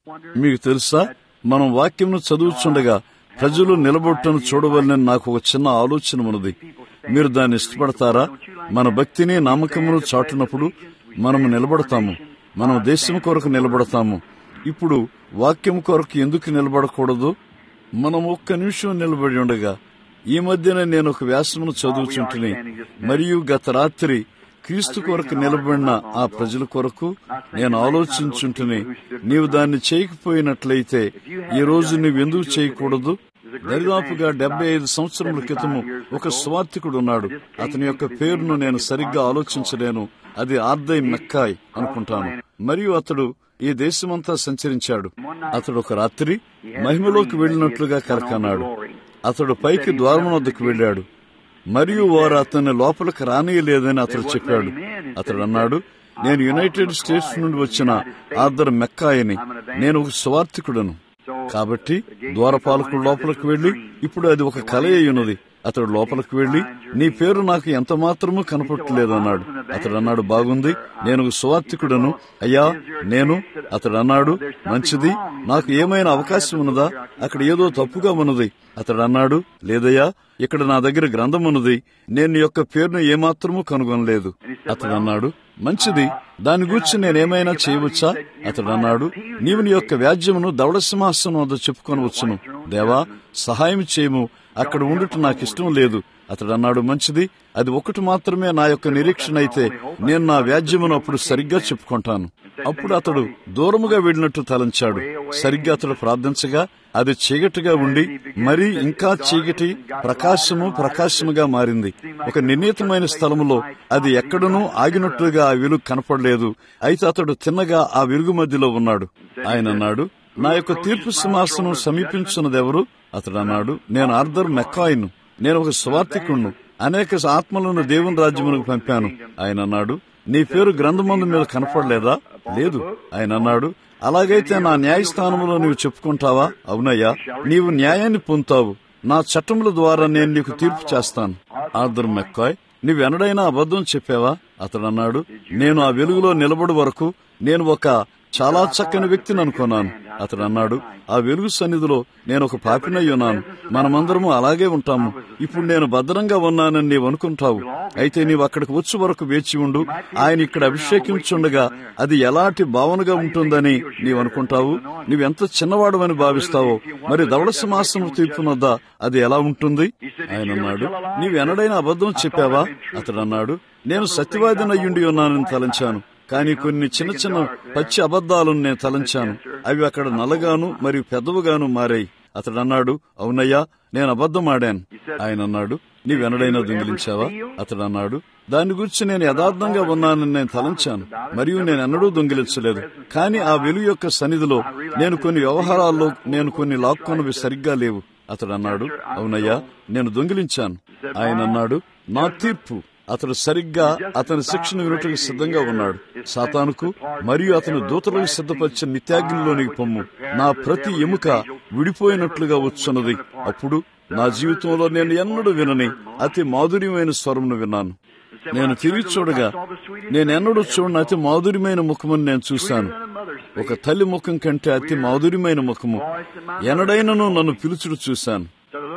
మీకు తెలుసా మనం వాక్యంను చదువుచుండగా ప్రజలు నిలబొట్టను చూడవలనని నాకు ఒక చిన్న ఆలోచన ఉన్నది మీరు దాన్ని ఇష్టపడతారా మన భక్తిని నమ్మకమును చాటునప్పుడు మనము నిలబడతాము మనం దేశం కొరకు నిలబడతాము ఇప్పుడు వాక్యం కొరకు ఎందుకు నిలబడకూడదు మనం ఒక్క నిమిషం నిలబడి ఉండగా ఈ మధ్యన నేను ఒక వ్యాసమును చదువుచుంటుని మరియు గత రాత్రి క్రీస్తు కొరకు నిలబడిన ఆ ప్రజల కొరకు నేను ఆలోచించుంటుని నీవు దాన్ని చేయకపోయినట్లయితే ఈ రోజు నువ్వెందుకు చేయకూడదు దరిదాపుగా డెబ్బై ఐదు సంవత్సరముల క్రితము ఒక స్వార్థికుడు ఉన్నాడు అతని యొక్క పేరును నేను సరిగ్గా ఆలోచించలేను అది ఆర్దై మెక్కాయ్ అనుకుంటాను మరియు అతడు ఈ దేశమంతా సంచరించాడు అతడు ఒక రాత్రి మహిమలోకి వెళ్ళినట్లుగా కరకన్నాడు అతడు పైకి ద్వారం వద్దకు వెళ్ళాడు మరియు వారు అతన్ని లోపలికి రానియలేదని అతడు చెప్పాడు అతడు అన్నాడు నేను యునైటెడ్ స్టేట్స్ నుండి వచ్చిన ఆర్దర్ మెక్కాయని నేను ఒక స్వార్థికుడను కాబట్టి ద్వారపాలకుడు లోపలికి వెళ్లి ఇప్పుడు అది ఒక కల ఉన్నది అతడు లోపలికి వెళ్లి నీ పేరు నాకు ఎంత మాత్రమూ కనపట్టలేదన్నాడు అతడు అన్నాడు బాగుంది నేను ఒక సువార్థికుడను అయ్యా నేను అతడు అన్నాడు మంచిది నాకు ఏమైనా అవకాశం ఉన్నదా అక్కడ ఏదో తప్పుగా ఉన్నది అతడు అన్నాడు లేదయ్యా ఇక్కడ నా దగ్గర గ్రంథం ఉన్నది నేను నీ యొక్క పేరును ఏమాత్రమూ కనుగొనలేదు అతడు అన్నాడు మంచిది దాని గురించి నేనేమైనా చేయవచ్చా అతడు అన్నాడు నీవు నీ యొక్క వ్యాజ్యమును దవడ సింహాసనం వద్ద చెప్పుకొనవచ్చును దేవా సహాయం చేయము అక్కడ ఉండుట నాకు ఇష్టం లేదు అతడు అన్నాడు మంచిది అది ఒకటి మాత్రమే నా యొక్క నిరీక్షణ అయితే నేను నా వ్యాజ్యమును అప్పుడు సరిగ్గా చెప్పుకుంటాను అప్పుడు అతడు దూరముగా వెళ్ళినట్టు తలంచాడు సరిగ్గా అతడు ప్రార్థించగా అది చీకటిగా ఉండి మరీ ఇంకా చీకటి ప్రకాశము ప్రకాశముగా మారింది ఒక నిర్ణీతమైన స్థలములో అది ఎక్కడనూ ఆగినట్లుగా ఆ వెలుగు కనపడలేదు అయితే అతడు తిన్నగా ఆ వెలుగు మధ్యలో ఉన్నాడు ఆయన అన్నాడు నా యొక్క తీర్పు సింహాసనం సమీపించున్నదెవరు అతడు అన్నాడు నేను ఆర్దర్ మెక్కాయిను నేను ఒక స్వార్థికుణ్ణు అనేక ఆత్మలను దేవుని రాజ్యమునకు పంపాను ఆయన అన్నాడు నీ పేరు గ్రంథమందు మీద కనపడలేదా లేదు ఆయన అన్నాడు అలాగైతే నా న్యాయస్థానంలో నీవు చెప్పుకుంటావా అవునయ్యా నీవు న్యాయాన్ని పొందుతావు నా చట్టముల ద్వారా నేను నీకు తీర్పు చేస్తాను ఆర్దర్ మెక్కాయ్ నీవెనడైనా అబద్ధం చెప్పావా అతడు అన్నాడు నేను ఆ వెలుగులో నిలబడి వరకు నేను ఒక చాలా చక్కని వ్యక్తిని అనుకున్నాను అతడు అన్నాడు ఆ వెలుగు సన్నిధిలో నేను ఒక పాపినై ఉన్నాను మనమందరము అలాగే ఉంటాము ఇప్పుడు నేను భద్రంగా ఉన్నానని నీవు అనుకుంటావు అయితే నీవు అక్కడికి వచ్చే వరకు వేచి ఉండు ఆయన ఇక్కడ అభిషేకించుండగా అది ఎలాంటి భావనగా ఉంటుందని నీవు అనుకుంటావు నీవెంత చిన్నవాడవని భావిస్తావో మరి ధవళ సింహాసనం తీర్పునొద్ద అది ఎలా ఉంటుంది ఆయన అన్నాడు నీవెనడైనా అబద్ధం చెప్పావా అతడు అన్నాడు నేను సత్యవాదినయ్యుండి ఉన్నానని తలంచాను కానీ కొన్ని చిన్న చిన్న పచ్చి అబద్ధాలను నేను తలంచాను అవి అక్కడ నల్లగాను మరియు పెద్దవుగాను మారాయి అతడు అన్నాడు అవునయ్యా నేను అబద్ధం ఆడాను ఆయన అన్నాడు నీవెనడైనా దొంగిలించావా అతడు అన్నాడు దాని గురించి నేను యథార్థంగా ఉన్నానని నేను తలంచాను మరియు నేను ఎన్నడూ దొంగిలించలేదు కానీ ఆ వెలుగు యొక్క సన్నిధిలో నేను కొన్ని వ్యవహారాల్లో నేను కొన్ని లాక్కున్నవి సరిగ్గా లేవు అతడు అన్నాడు అవునయ్యా నేను దొంగిలించాను ఆయన అన్నాడు నా తీర్పు అతడు సరిగ్గా అతని శిక్షణ వినటుకు సిద్ధంగా ఉన్నాడు సాతానుకు మరియు అతని దూతలకు సిద్ధపరిచిన నిత్యాగ్నిలోనికి పొమ్ము నా ప్రతి ఎముక విడిపోయినట్లుగా వచ్చున్నది అప్పుడు నా జీవితంలో నేను ఎన్నడూ వినని అతి మాధుర్యమైన స్వరంను విన్నాను నేను తిరిగి చూడగా నేనెన్నడూ చూడని అతి మాధుర్యమైన ముఖమును నేను చూశాను ఒక తల్లి ముఖం కంటే అతి మాధుర్యమైన ముఖము ఎనడైనను నన్ను పిలుచుడు చూశాను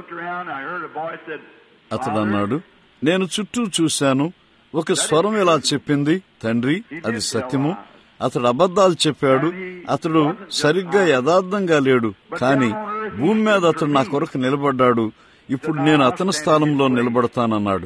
అతడు అన్నాడు నేను చుట్టూ చూశాను ఒక స్వరం ఇలా చెప్పింది తండ్రి అది సత్యము అతడు అబద్ధాలు చెప్పాడు అతడు సరిగ్గా యథార్థంగా లేడు కాని భూమి మీద అతడు నా కొరకు నిలబడ్డాడు ఇప్పుడు నేను అతని స్థానంలో నిలబడతానన్నాడు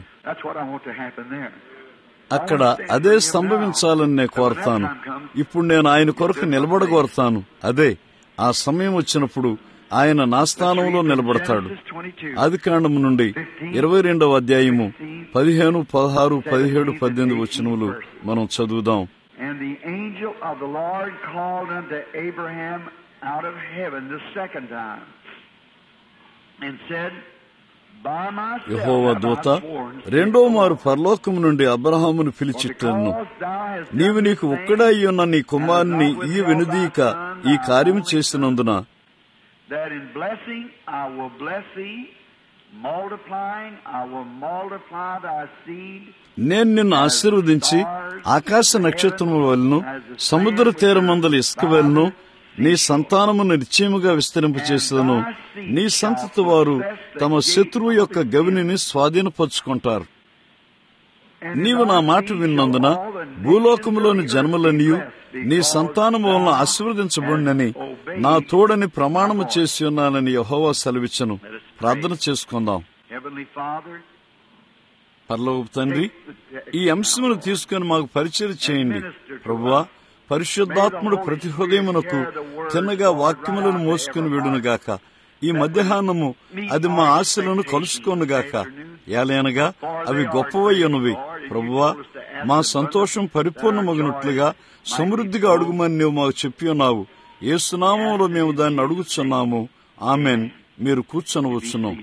అక్కడ అదే సంభవించాలని నేను కోరతాను ఇప్పుడు నేను ఆయన కొరకు నిలబడగోరతాను అదే ఆ సమయం వచ్చినప్పుడు ఆయన నా స్థానంలో నిలబడతాడు ఆది కాండము నుండి ఇరవై రెండవ అధ్యాయము పదిహేను పదహారు పదిహేడు పద్దెనిమిది వచ్చినములు మనం చదువుదాం And the angel of the Lord called unto Abraham out of heaven the second time and said, By myself యహోవ have దూత I sworn, రెండో మారు పరలోకము నుండి అబ్రహామును పిలిచిట్టను because thou hast done నీవు this నీకు thing, ఒక్కడై ఉన్న నీ కుమారుని ఈ వెనుదీక ఈ కార్యము చేసినందున that in blessing I will bless thee, multiplying I will multiply thy seed. నేను నిన్ను ఆశీర్వదించి ఆకాశ నక్షత్రముల వలన సముద్ర తీరమందల ఇసుక వలన నీ సంతానమును నిశ్చయముగా విస్తరింపచేసేదను నీ సంతతి వారు తమ శత్రువు యొక్క గవినిని స్వాధీనపరుచుకుంటారు నీవు నా మాట విన్నందున భూలోకములోని జన్మలనియు నీ సంతానము వలన ఆశీర్వదించబడినని నా తోడని ప్రమాణము చేసి ఉన్నానని యహోవా సెలవిచ్చను ప్రార్థన చేసుకుందాం Heavenly Father, పర్లోపు తండ్రి ఈ అంశమును తీసుకుని మాకు పరిచయం చేయండి ప్రభువా పరిశుద్ధాత్ముడు ప్రతి హృదయమునకు తిన్నగా వాక్యములను మోసుకుని విడునుగాక ఈ మధ్యాహ్నము అది మా ఆశలను కలుసుకొనుగాక ఏలైనగా అవి గొప్పవయ్యనువి ప్రభువా మా సంతోషం పరిపూర్ణమగినట్లుగా సమృద్ధిగా అడుగుమని నీవు మాకు చెప్పి ఉన్నావు ఏ సునామంలో మేము దాన్ని అడుగుచున్నాము ఆమెన్ మీరు కూర్చొనవచ్చును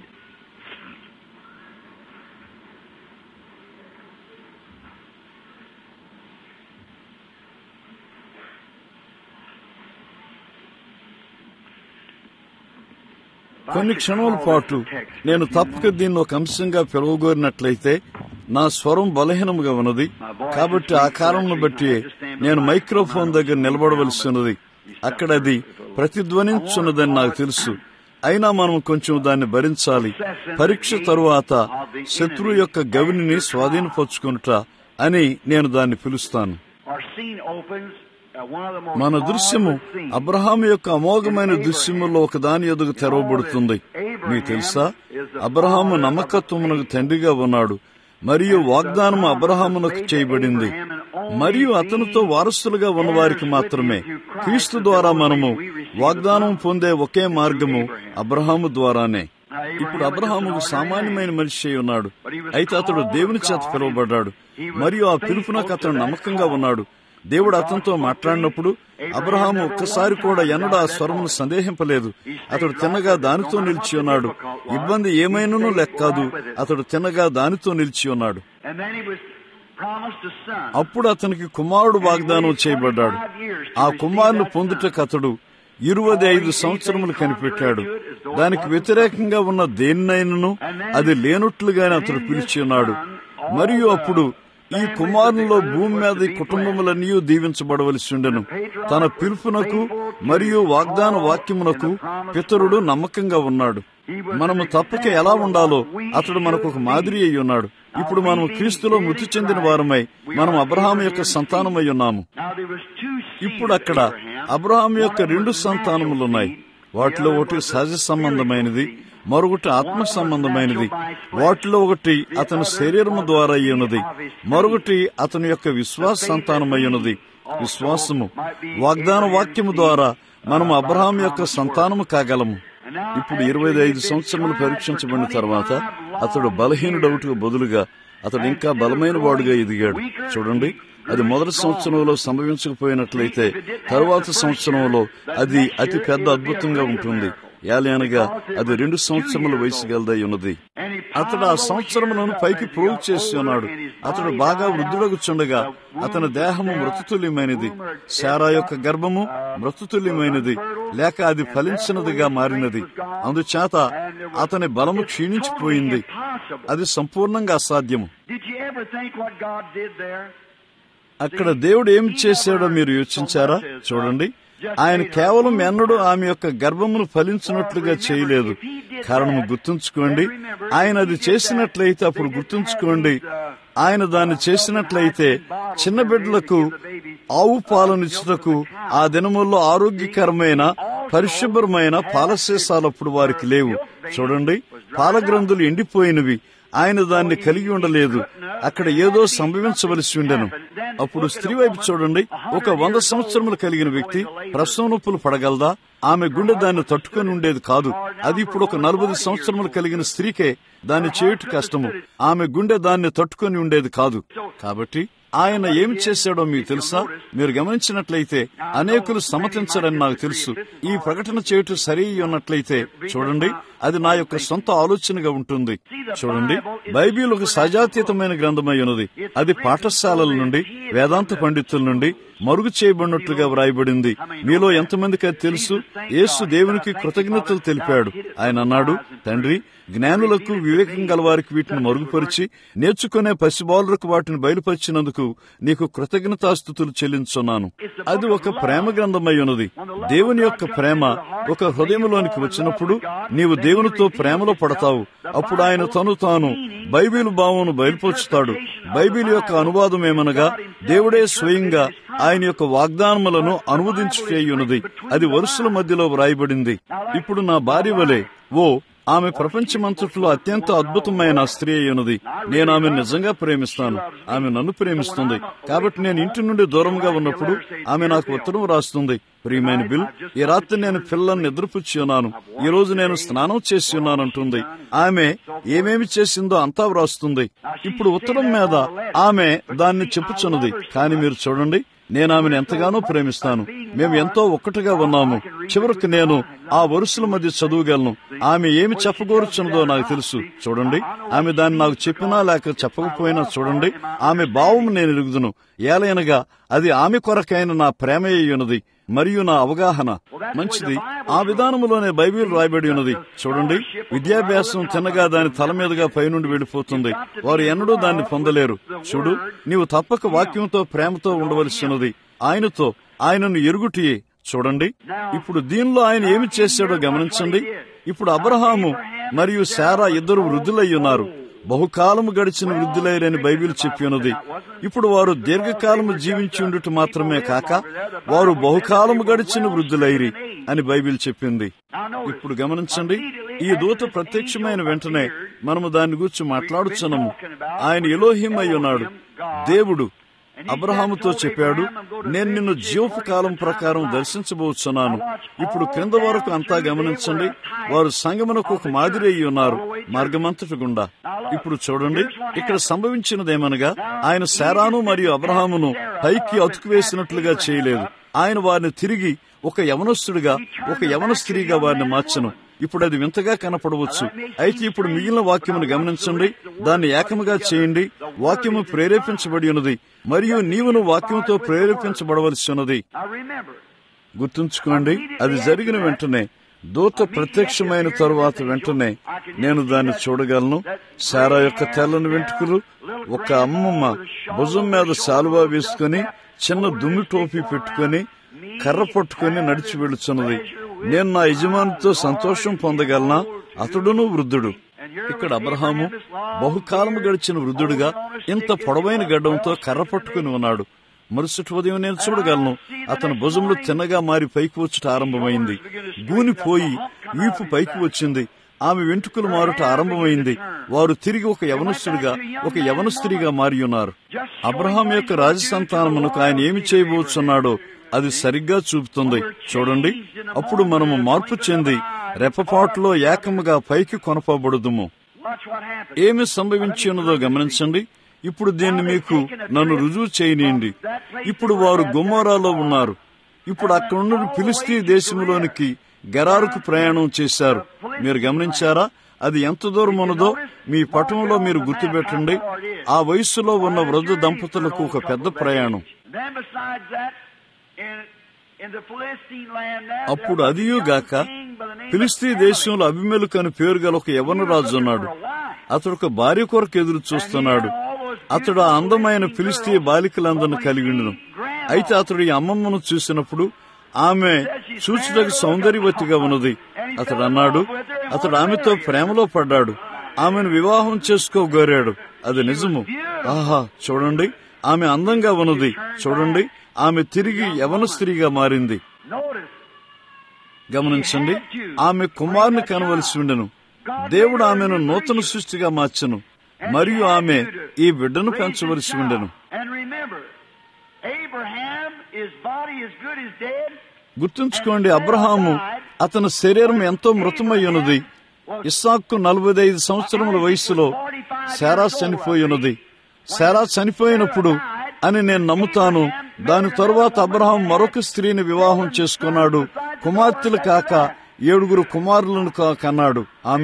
కొన్ని క్షణముల పాటు నేను తప్పక దీన్ని ఒక అంశంగా పిలువగోరినట్లయితే నా స్వరం బలహీనముగా ఉన్నది కాబట్టి ఆ కారణం బట్టి నేను మైక్రోఫోన్ దగ్గర నిలబడవలసి ఉన్నది అక్కడ అది ప్రతిధ్వనించున్నదని నాకు తెలుసు అయినా మనం కొంచెం దాన్ని భరించాలి పరీక్ష తరువాత శత్రువు యొక్క గవిని స్వాధీనపరుచుకునుట అని నేను దాన్ని పిలుస్తాను our scene opens at one of the most మన దృశ్యము marvelous scenes. అబ్రహాం యొక్క అమోఘమైన దృశ్యములో ఒక దాని ఎదుగు తెరవబడుతుంది మీకు తెలుసా అబ్రహాము నమ్మకత్వమునకు తండ్రిగా ఉన్నాడు మరియు వాగ్దానము అబ్రహామునకు చేయబడింది మరియు అతనితో వారసులుగా ఉన్నవారికి మాత్రమే క్రీస్తు ద్వారా మనము వాగ్దానం పొందే ఒకే మార్గము అబ్రహాము ద్వారానే ఇప్పుడు అబ్రహాముకు సామాన్యమైన మనిషి అయి ఉన్నాడు అయితే అతడు దేవుని చేత పిలువబడ్డాడు మరియు ఆ పిలుపునకు అతడు నమ్మకంగా ఉన్నాడు దేవుడు అతనితో మాట్లాడినప్పుడు అబ్రహాము ఒక్కసారి కూడా ఎన్నడూ ఆ స్వరమును సందేహింపలేదు అతడు తిన్నగా దానితో నిలిచి ఉన్నాడు ఇబ్బంది ఏమైనానూ లెక్కాదు అతడు తిన్నగా దానితో నిలిచి ఉన్నాడు And then he was promised a son. అప్పుడు అతనికి కుమారుడు వాగ్దానం చేయబడ్డాడు ఆ కుమారుని పొందుటకు అతడు ఇరవై ఐదు సంవత్సరములు కనిపెట్టాడు దానికి వ్యతిరేకంగా ఉన్న దేన్నైనను అది లేనట్లుగానే అతడు పిలిచి ఉన్నాడు మరియు అప్పుడు ఈ కుమారునిలో భూమి మీద ఈ కుటుంబములన్నీ దీవించబడవలసి ఉండెను తన పిలుపునకు మరియు వాగ్దాన వాక్యమునకు పితరుడు నమ్మకంగా ఉన్నాడు మనము తప్పక ఎలా ఉండాలో అతడు మనకు ఒక మాదిరి అయి ఉన్నాడు ఇప్పుడు మనం క్రీస్తులో మృతి చెందిన వారమై మనం అబ్రహాం యొక్క సంతానమై ఉన్నాము Now there was two seeds ఇప్పుడు అక్కడ of Abraham. అబ్రహాం యొక్క రెండు సంతానములున్నాయి వాటిలో ఒకటి సహజ సంబంధమైనది మరొకటి ఆత్మ సంబంధమైనది వాటిలో ఒకటి అతని శరీరము ద్వారా అయ్యున్నది మరొకటి అతని యొక్క విశ్వాస సంతానమై ఉన్నది విశ్వాసము వాగ్దాన వాక్యము ద్వారా మనం అబ్రహాం యొక్క సంతానము కాగలము ఇప్పుడు ఇరవై ఐదు సంవత్సరములు పరీక్షించబడిన తర్వాత అతడు బలహీనుడవుటకు బదులుగా అతడు ఇంకా బలమైన వాడుగా ఎదిగాడు చూడండి అది మొదటి సంవత్సరంలో సంభవించకపోయినట్లయితే తరువాత సంవత్సరంలో అది అతి పెద్ద అద్భుతంగా ఉంటుంది యాలనగా అది రెండు సంవత్సరముల వయసు గలదై ఉన్నది అతడు ఆ సంవత్సరములను పైకి ప్రోగు చేసి ఉన్నాడు అతడు బాగా వృద్ధుడగుచుండగా అతని దేహము మృతతుల్యమైనది శారా యొక్క గర్భము మృతతుల్యమైనది లేక అది ఫలించినదిగా మారినది అందుచేత అతని బలము క్షీణించిపోయింది అది సంపూర్ణంగా అసాధ్యము Did you ever think what God did there? అక్కడ దేవుడు ఏం చేశాడో మీరు యోచించారా చూడండి ఆయన కేవలం ఎన్నడూ ఆమె యొక్క గర్భమును ఫలించినట్లుగా చేయలేదు కారణము గుర్తుంచుకోండి ఆయన అది చేసినట్లయితే అప్పుడు గుర్తుంచుకోండి ఆయన దాన్ని చేసినట్లయితే చిన్న బిడ్డలకు ఆవు పాలనిచ్చుటకు ఆ దినముల్లో ఆరోగ్యకరమైన పరిశుభ్రమైన పాలశేషాలప్పుడు వారికి లేవు చూడండి పాలగ్రంథులు ఎండిపోయినవి ఆయన దాన్ని కలిగి ఉండలేదు అక్కడ ఏదో సంభవించవలసి ఉండెను అప్పుడు స్త్రీ వైపు చూడండి ఒక వంద సంవత్సరములు కలిగిన వ్యక్తి ప్రసవ నొప్పులు పడగలదా ఆమె గుండె దాన్ని తట్టుకొని ఉండేది కాదు అది ఇప్పుడు ఒక నలభై సంవత్సరములు కలిగిన స్త్రీకే దాన్ని చేయుట కష్టము ఆమె గుండె దాన్ని తట్టుకొని ఉండేది కాదు కాబట్టి ఆయన ఏం చేశాడో మీకు తెలుసా మీరు గమనించినట్లయితే అనేకులు సమ్మతించరని నాకు తెలుసు ఈ ప్రకటన చేయటం సరి ఉన్నట్లయితే చూడండి అది నా యొక్క సొంత ఆలోచనగా ఉంటుంది చూడండి బైబిల్ ఒక సజాతీతమైన గ్రంథమై ఉన్నది అది పాఠశాలల నుండి వేదాంత పండితుల నుండి మరుగు చేయబడినట్లుగా వ్రాయబడింది మీలో ఎంతమందికి అది తెలుసు యేసు దేవునికి కృతజ్ఞతలు తెలిపాడు ఆయన అన్నాడు తండ్రి జ్ఞానులకు వివేకం గలవారికి వీటిని మరుగుపరిచి నేర్చుకునే పసిబాలులకు వాటిని బయలుపరిచినందుకు నీకు కృతజ్ఞతాస్థుతులు చెల్లించున్నాను అది ఒక ప్రేమ గ్రంథమై ఉన్నది దేవుని యొక్క ప్రేమ ఒక హృదయంలోనికి వచ్చినప్పుడు నీవు దేవునితో ప్రేమలో పడతావు అప్పుడు ఆయన తను తాను బైబిల్ భావమును బయలుపరుచుతాడు బైబిల్ యొక్క అనువాదం ఏమనగా దేవుడే స్వయంగా ఆయన యొక్క వాగ్దానములను అనువదించున్నది అది వరుసల మధ్యలో వ్రాయబడింది ఇప్పుడు నా భార్య వలె ఓ ఆమె ప్రపంచమంతట్లో అత్యంత అద్భుతమైన స్త్రీ అయ్యున్నది నేను ఆమె నిజంగా ప్రేమిస్తాను ఆమె నన్ను ప్రేమిస్తుంది కాబట్టి నేను ఇంటి నుండి దూరంగా ఉన్నప్పుడు ఆమె నాకు ఉత్తరం రాస్తుంది ప్రియమైన బిల్ ఈ రాత్రి నేను పిల్లల్ని నిద్రపుచ్చి ఉన్నాను ఈ రోజు నేను స్నానం చేసి ఉన్నానంటుంది ఆమె ఏమేమి చేసిందో అంతా వ్రాస్తుంది ఇప్పుడు ఉత్తరం మీద ఆమె దాన్ని చెప్పుచున్నది కానీ మీరు చూడండి నేను ఆమెను ఎంతగానో ప్రేమిస్తాను మేము ఎంతో ఒక్కటిగా ఉన్నాము చివరికి నేను ఆ వరుసల మధ్య చదువుగలను ఆమె ఏమి చెప్పగోరుచున్నదో నాకు తెలుసు చూడండి ఆమె దాన్ని నాకు చెప్పినా లేక చెప్పకపోయినా చూడండి ఆమె భావం నేను ఎరుగుదును ఏలైనగా అది ఆమె కొరకైన నా ప్రేమ ఉన్నది మరియు నా అవగాహన మంచిది ఆ విధానములోనే బైబిల్ రాయబడి ఉన్నది చూడండి విద్యాభ్యాసం తిన్నగా దాని తల మీదుగా పైనుండి వెళ్ళిపోతుంది వారు ఎన్నడూ దాన్ని పొందలేరు చూడు నీవు తప్పక వాక్యంతో ప్రేమతో ఉండవలసినది ఆయనతో ఆయనను ఎరుగుటియే చూడండి ఇప్పుడు దీనిలో ఆయన ఏమి చేశాడో గమనించండి ఇప్పుడు అబ్రహాము మరియు శారా ఇద్దరు వృద్ధులై ఉన్నారు బహుకాలము గడిచిన వృద్ధులైరని బైబిల్ చెప్పి ఉన్నది ఇప్పుడు వారు దీర్ఘకాలము జీవించి ఉండుట మాత్రమే కాక వారు బహుకాలము గడిచిన వృద్ధులైరి అని బైబిల్ చెప్పింది ఇప్పుడు గమనించండి ఈ దూత ప్రత్యక్షమైన వెంటనే మనము దాని గురించి మాట్లాడుచున్నాము ఆయన ఎలోహిం అయి ఉన్నాడు దేవుడు అబ్రహాముతో చెప్పాడు నేను నిన్ను జీవపు కాలం ప్రకారం దర్శించబోతున్నాను ఇప్పుడు క్రింద వరకు అంతా గమనించండి వారు సంగమునకు ఒక మాదిరి అయి ఉన్నారు మార్గమంతటి గుండా ఇప్పుడు చూడండి ఇక్కడ సంభవించినదేమనగా ఆయన శారాను మరియు అబ్రహామును పైకి అతుకు వేసినట్లుగా చేయలేదు ఆయన వారిని తిరిగి ఒక యవనస్తుడిగా ఒక యవన స్త్రీగా వారిని మార్చను ఇప్పుడు అది వింతగా కనపడవచ్చు అయితే ఇప్పుడు మిగిలిన వాక్యమును గమనించండి దాన్ని ఏకముగా చేయండి వాక్యము ప్రేరేపించబడి ఉన్నది మరియు నీవును వాక్యంతో ప్రేరేపించబడవలసి ఉన్నది గుర్తుంచుకోండి అది జరిగిన వెంటనే దూత ప్రత్యక్షమైన తరువాత వెంటనే నేను దాన్ని చూడగలను సారా యొక్క తెల్లని వెంట్రుకలు ఒక అమ్మమ్మ భుజం మీద శాలువా వేసుకుని చిన్న దుమ్మి టోపీ పెట్టుకుని కర్ర పట్టుకుని నడిచి వెళుచున్నది నేను నా యజమానితో సంతోషం పొందగలనా అతడును వృద్ధుడు ఇక్కడ అబ్రహాము బహుకాలము గడిచిన వృద్ధుడిగా ఇంత పొడవైన గడ్డంతో కర్ర పట్టుకుని ఉన్నాడు మరుసటి ఉదయం నేను చూడగలను అతని భుజంలో తిన్నగా మారి పైకి వచ్చుట ఆరంభమైంది గూనిపోయి వీపు పైకి వచ్చింది ఆమె వెంట్రుకలు మారుట ఆరంభమైంది వారు తిరిగి ఒక యవనస్తుడిగా ఒక యవనస్త్రీగా మారి ఉన్నారు అబ్రహాం యొక్క రాజసంతానమునకు ఆయన ఏమి చేయబోతున్నాడో అది సరిగ్గా చూపుతుంది చూడండి అప్పుడు మనము మార్పు చెంది రెప్పపాటులో ఏకముగా పైకి కొనపబడుదుము ఏమి సంభవించి ఉన్నదో గమనించండి ఇప్పుడు దీన్ని మీకు నన్ను రుజువు చేయనీయండి ఇప్పుడు వారు గుమ్మరాలో ఉన్నారు ఇప్పుడు అక్కడ నుండి ఫిలిస్తీ దేశంలోనికి గరారుకు ప్రయాణం చేశారు మీరు గమనించారా అది ఎంత దూరం ఉన్నదో మీ పటంలో మీరు గుర్తుపెట్టండి ఆ వయస్సులో ఉన్న వృద్ధ దంపతులకు ఒక పెద్ద ప్రయాణం అప్పుడు అదియుగాక ఫిలిస్తీ దేశంలో అభిమేలుకు అని పేరు గల ఒక యవన రాజు ఉన్నాడు అతడు ఒక భార్య కొరకు ఎదురు చూస్తున్నాడు అతడు ఆ అందమైన ఫిలిస్తీ బాలికలందరిని కలిగిండును అయితే అతడు ఈ అమ్మమ్మను చూసినప్పుడు ఆమె చూచుటకు సౌందర్యవతిగా ఉన్నది అతడు అన్నాడు అతడు ఆమెతో ప్రేమలో పడ్డాడు ఆమెను వివాహం చేసుకోగోరాడు అది నిజము ఆహా చూడండి ఆమె అందంగా ఉన్నది చూడండి ఆమె తిరిగి యవన స్త్రీగా మారింది గమనించండి ఆమె కుమారుని కనవలసి ఉండెను దేవుడు ఆమెను నూతన సృష్టిగా మార్చను మరియు ఆమె ఈ బిడ్డను పెంచవలసి ఉండెను గుర్తుంచుకోండి అబ్రహాము అతని శరీరం ఎంతో మృతమై ఉన్నది ఇస్సాక్కు నలభై ఐదు సంవత్సరముల వయసులో శారా చనిపోయి ఉన్నది శారా చనిపోయినప్పుడు అని నేను నమ్ముతాను దాని తరువాత అబ్రహాం మరొక స్త్రీని వివాహం చేసుకున్నాడు కుమార్తెలు కాక ఏడుగురు కుమారులను కన్నాడు ఆమెన్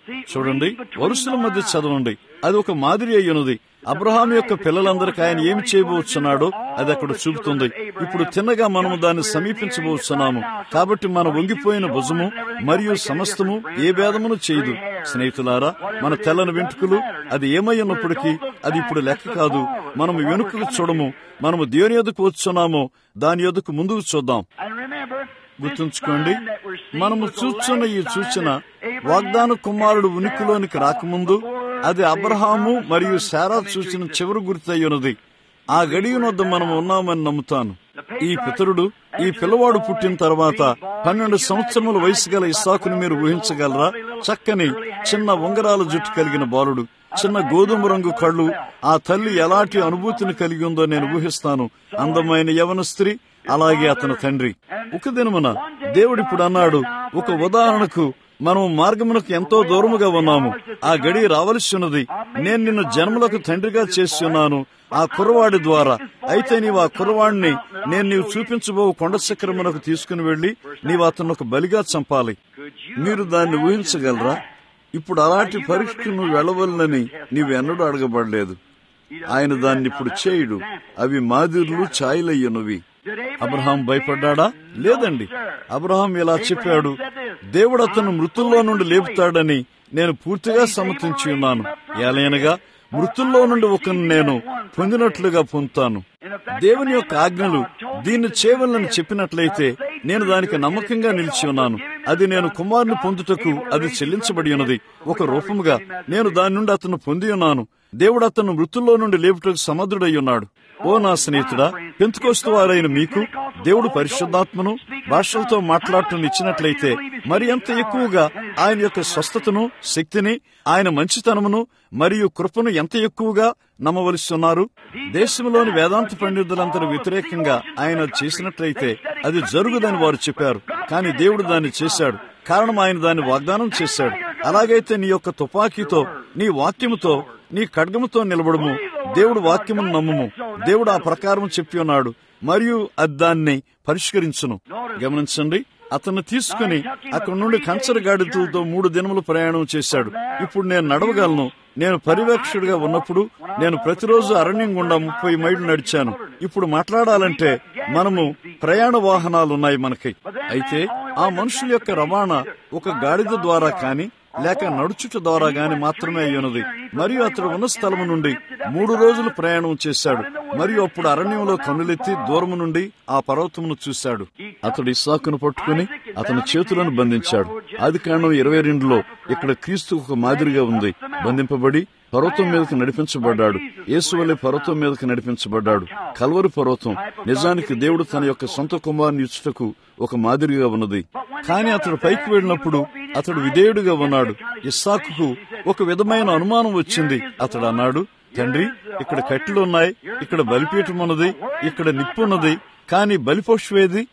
చూడండి వరుసల మధ్య చదవండి అది ఒక మాదిరి అయ్యున్నది అబ్రహాం యొక్క పిల్లలందరికీ ఆయన ఏమి చేయబోతున్నాడో అది అక్కడ చూపుతుంది ఇప్పుడు తిన్నగా మనము దాన్ని సమీపించబోతున్నాము కాబట్టి మన వంగిపోయిన భుజము మరియు సమస్తము ఏ భేదమును చేయదు స్నేహితులారా మన తెల్లని వెంట్రుకలు అది ఏమై ఉన్నప్పటికీ అది ఇప్పుడు లెక్క కాదు మనము వెనుకకు చూడము మనము దేని ఎదుకు వచ్చున్నామో దాని ఎదుకు ముందుకు చూద్దాం గుర్తుంచుకోండి మనము చూస్తున్న ఈ సూచన వాగ్దాన కుమారుడు ఉనికిలోనికి రాకముందు అది అబ్రహాము మరియు శారా సూచన చివరి గుర్తయ్యున్నది ఆ గడియనొద్ద మనం ఉన్నామని నమ్ముతాను ఈ పితరుడు ఈ పిల్లవాడు పుట్టిన తర్వాత పన్నెండు సంవత్సరముల వయసు గల ఇస్సాకుని మీరు ఊహించగలరా చక్కని చిన్న ఉంగరాల జుట్టు కలిగిన బాలుడు చిన్న గోధుమ రంగు కళ్ళు ఆ తల్లి ఎలాంటి అనుభూతిని కలిగి ఉందో నేను ఊహిస్తాను అందమైన యవన స్త్రీ అలాగే అతని తండ్రి ఒక దినమున దేవుడిప్పుడు అన్నాడు ఒక ఉదాహరణకు మనం మార్గమునకు ఎంతో దూరముగా ఉన్నాము ఆ గడి రావలసి ఉన్నది నేను నిన్ను జన్మలకు తండ్రిగా చేస్తున్నాను ఆ కుర్రవాడి ద్వారా అయితే నీవు ఆ కుర్రవాడిని నేను నీవు చూపించబో కొండ శిఖరమునకు తీసుకుని వెళ్లి నీవు అతను ఒక బలిగా చంపాలి మీరు దాన్ని ఊహించగలరా ఇప్పుడు అలాంటి పరీక్షకు నువ్వు వెళ్ళవలనని నీవు ఎన్నడూ అడగబడలేదు ఆయన దాన్ని ఇప్పుడు చేయుడు అవి మాదిర్లు ఛాయలయ్యనువి అబ్రహాం భయపడ్డా లేదండి అబ్రహాం ఇలా చెప్పాడు దేవుడు అతను మృతుల్లో నుండి లేపుతాడని నేను పూర్తిగా సమ్మతించి ఉన్నాను ఏలైనగా మృతుల్లో నుండి ఒకరిని నేను పొందినట్లుగా పొందుతాను దేవుని యొక్క ఆజ్ఞలు దీన్ని చేయవలని చెప్పినట్లయితే నేను దానికి నమ్మకంగా నిలిచి ఉన్నాను అది నేను కుమారుని పొందుటకు అది చెల్లించబడి ఉన్నది ఒక రూపముగా నేను దాని నుండి అతను పొంది ఉన్నాను దేవుడు అతను మృతుల్లో నుండి లేపుటకు సమర్థుడై ఉన్నాడు ఓ నా స్నేహితుడా పెంతుకోస్తు వారైన మీకు దేవుడు పరిశుద్ధాత్మను భాషలతో మాట్లాడటం ఇచ్చినట్లయితే మరి ఎంత ఎక్కువగా ఆయన యొక్క స్వస్థతను శక్తిని ఆయన మంచితనమును మరియు కృపను ఎంత ఎక్కువగా నమ్మవలసి ఉన్నారు దేశంలోని వేదాంత పండితులందరూ వ్యతిరేకంగా ఆయన చేసినట్లయితే అది జరుగుదని వారు చెప్పారు కానీ దేవుడు దాన్ని చేశాడు కారణం ఆయన దాన్ని వాగ్దానం చేశాడు అలాగైతే నీ యొక్క తుపాకీతో నీ వాక్యముతో నీ ఖడ్గముతో నిలబడము దేవుడు వాక్యమును నమ్మము దేవుడు ఆ ప్రకారం చెప్పి ఉన్నాడు మరియు అది దాన్ని పరిష్కరించును గమనించండి అతను తీసుకుని అక్కడి నుండి కంచర గాడిదలతో మూడు దినములు ప్రయాణం చేశాడు ఇప్పుడు నేను నడవగలను నేను పర్యవేక్షకుడిగా ఉన్నప్పుడు నేను ప్రతిరోజు అరణ్యం గుండా ముప్పై మైళ్ళు నడిచాను ఇప్పుడు మాట్లాడాలంటే మనము ప్రయాణ వాహనాలు ఉన్నాయి మనకి అయితే ఆ మనుషుల యొక్క రవాణా ఒక గాడిద ద్వారా కానీ లేక నడుచుట ద్వారా గాని మాత్రమే అయ్యున్నది మరియు అతడు ఉన్న స్థలము నుండి మూడు రోజులు ప్రయాణం చేశాడు మరియు అప్పుడు అరణ్యంలో కన్నులెత్తి దూరము నుండి ఆ పర్వతమును చూశాడు అతడు ఇస్సాకును పట్టుకుని అతని చేతులను బంధించాడు ఆది కాండం ఇరవై రెండులో ఇక్కడ క్రీస్తు ఒక మాదిరిగా ఉంది బంధింపబడి పర్వతం మీదకి నడిపించబడ్డాడు యేసు వల్లే పర్వతం మీదకి నడిపించబడ్డాడు కల్వరి పర్వతం నిజానికి దేవుడు తన యొక్క సొంత కుమారుని ఇచ్చుటకు ఒక మాదిరిగా ఉన్నది కానీ అతడు పైకి వెళ్ళినప్పుడు అతడు విధేయుడిగా ఉన్నాడు ఇస్సాకుకు ఒక విధమైన అనుమానం వచ్చింది అతడు అన్నాడు తండ్రి ఇక్కడ కట్టెలు ఉన్నాయి ఇక్కడ బలిపీఠం ఉన్నది ఇక్కడ నిప్పు ఉన్నది కానీ బలిపశువేది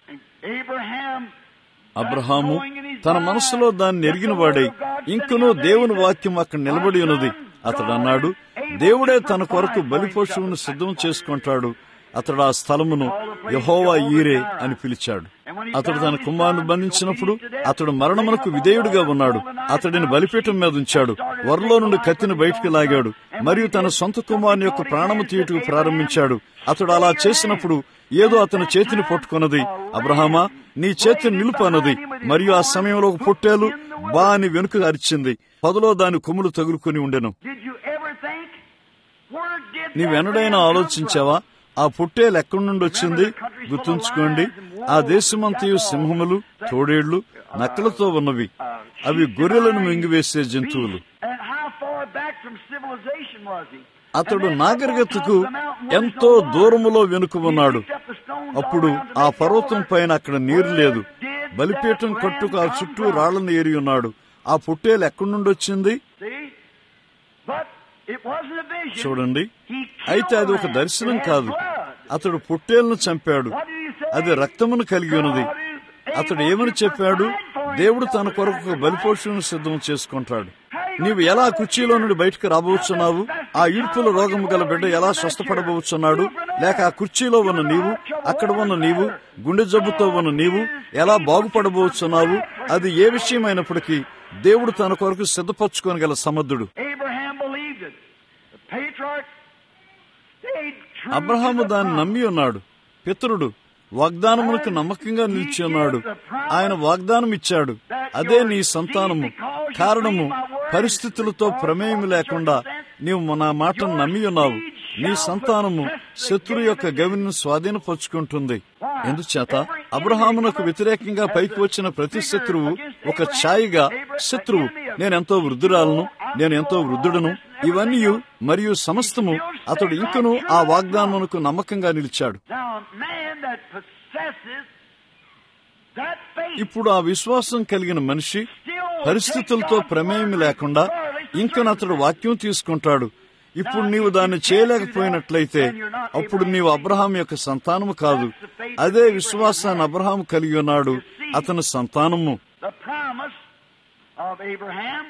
అబ్రహాము తన మనసులో దాన్ని ఎరిగిన వాడై ఇంకనూ దేవుని వాక్యం అక్కడ నిలబడి ఉన్నది అతడు అన్నాడు దేవుడే తన కొరకు బలిపశువును సిద్ధం చేసుకుంటాడు అతడు ఆ స్థలమును యహోవా ఈరే అని పిలిచాడు అతడు తన కుమారుని బంధించినప్పుడు అతడు మరణమునకు విధేయుడిగా ఉన్నాడు అతడిని బలిపీఠం మీద ఉంచాడు వరలో నుండి కత్తిని బయటికి లాగాడు మరియు తన సొంత కుమారుని యొక్క ప్రాణము తీయుటకు ప్రారంభించాడు అతడు అలా చేసినప్పుడు ఏదో అతని చేతిని పట్టుకున్నది అబ్రహామా నీ చేతిని నిలుపు అన్నది మరియు ఆ సమయంలో ఒక పొట్టేలు బా అని వెనుక అరిచింది పదలో దాని కొమ్ములు తగులుకొని ఉండెను నీవెన్నడైనా ఆలోచించావా ఆ పుట్టేలు ఎక్కడి నుండి వచ్చింది గుర్తుంచుకోండి ఆ దేశమంతయు సింహములు తోడేళ్లు నక్కలతో ఉన్నవి అవి గొర్రెలను మింగివేసే జంతువులు అతడు నాగరికతకు ఎంతో దూరములో వెనుక ఉన్నాడు అప్పుడు ఆ పర్వతం పైన అక్కడ నీరు లేదు బలిపీఠం కట్టుకు ఆ చుట్టూ రాళ్లను ఏరి ఉన్నాడు ఆ పుట్టేలు ఎక్కడి నుండి వచ్చింది చూడండి అయితే అది ఒక దర్శనం కాదు అతడు పుట్టేలను చంపాడు అది రక్తమును కలిగి ఉన్నది అతడు ఏమని చెప్పాడు దేవుడు తన కొరకు బలిపోషణను సిద్ధం చేసుకుంటాడు నీవు ఎలా కుర్చీలో నుండి బయటకు రాబోతున్నావు ఆ ఈడ్పుల రోగము గల బిడ్డ ఎలా స్వస్థపడబోతున్నాడు లేక ఆ కుర్చీలో ఉన్న నీవు అక్కడ ఉన్న నీవు గుండె జబ్బుతో ఉన్న నీవు ఎలా బాగుపడబోతున్నావు అది ఏ విషయమైనప్పటికీ దేవుడు తన కొరకు సిద్ధపరచుకొని గల సమర్థుడు Abraham believed it. The patriarch stayed true Abraham to the దాన్ని promise. నమ్మి ఉన్నాడు పితరుడు వాగ్దానమునకు నమ్మకంగా నిలిచి ఉన్నాడు ఆయన వాగ్దానం ఇచ్చాడు అదే నీ సంతానము కారణము పరిస్థితులతో ప్రమేయం లేకుండా నీవు నా మాటను నమ్మి ఉన్నావు నీ సంతానము శత్రు యొక్క గవిని స్వాధీనపరుచుకుంటుంది ఎందుచేత అబ్రహామునకు వ్యతిరేకంగా పైకి వచ్చిన ప్రతి శత్రువు ఒక ఛాయిగా శత్రువు నేనెంతో వృద్ధురాలను నేను ఎంతో వృద్ధుడను ఇవన్నీ మరియు సమస్తము అతడు ఇంకను ఆ వాగ్దానమునకు నమ్మకంగా నిలిచాడు Now, a man that possesses that faith ఇప్పుడు ఆ విశ్వాసం కలిగిన మనిషి పరిస్థితులతో ప్రమేయం లేకుండా ఇంకను అతడు వాక్యం తీసుకుంటాడు ఇప్పుడు నీవు దాన్ని చేయలేకపోయినట్లయితే అప్పుడు నీవు అబ్రహాం యొక్క సంతానము కాదు అదే విశ్వాసాన్ని అబ్రహాం కలిగి ఉన్నాడు అతని సంతానము The promise of Abraham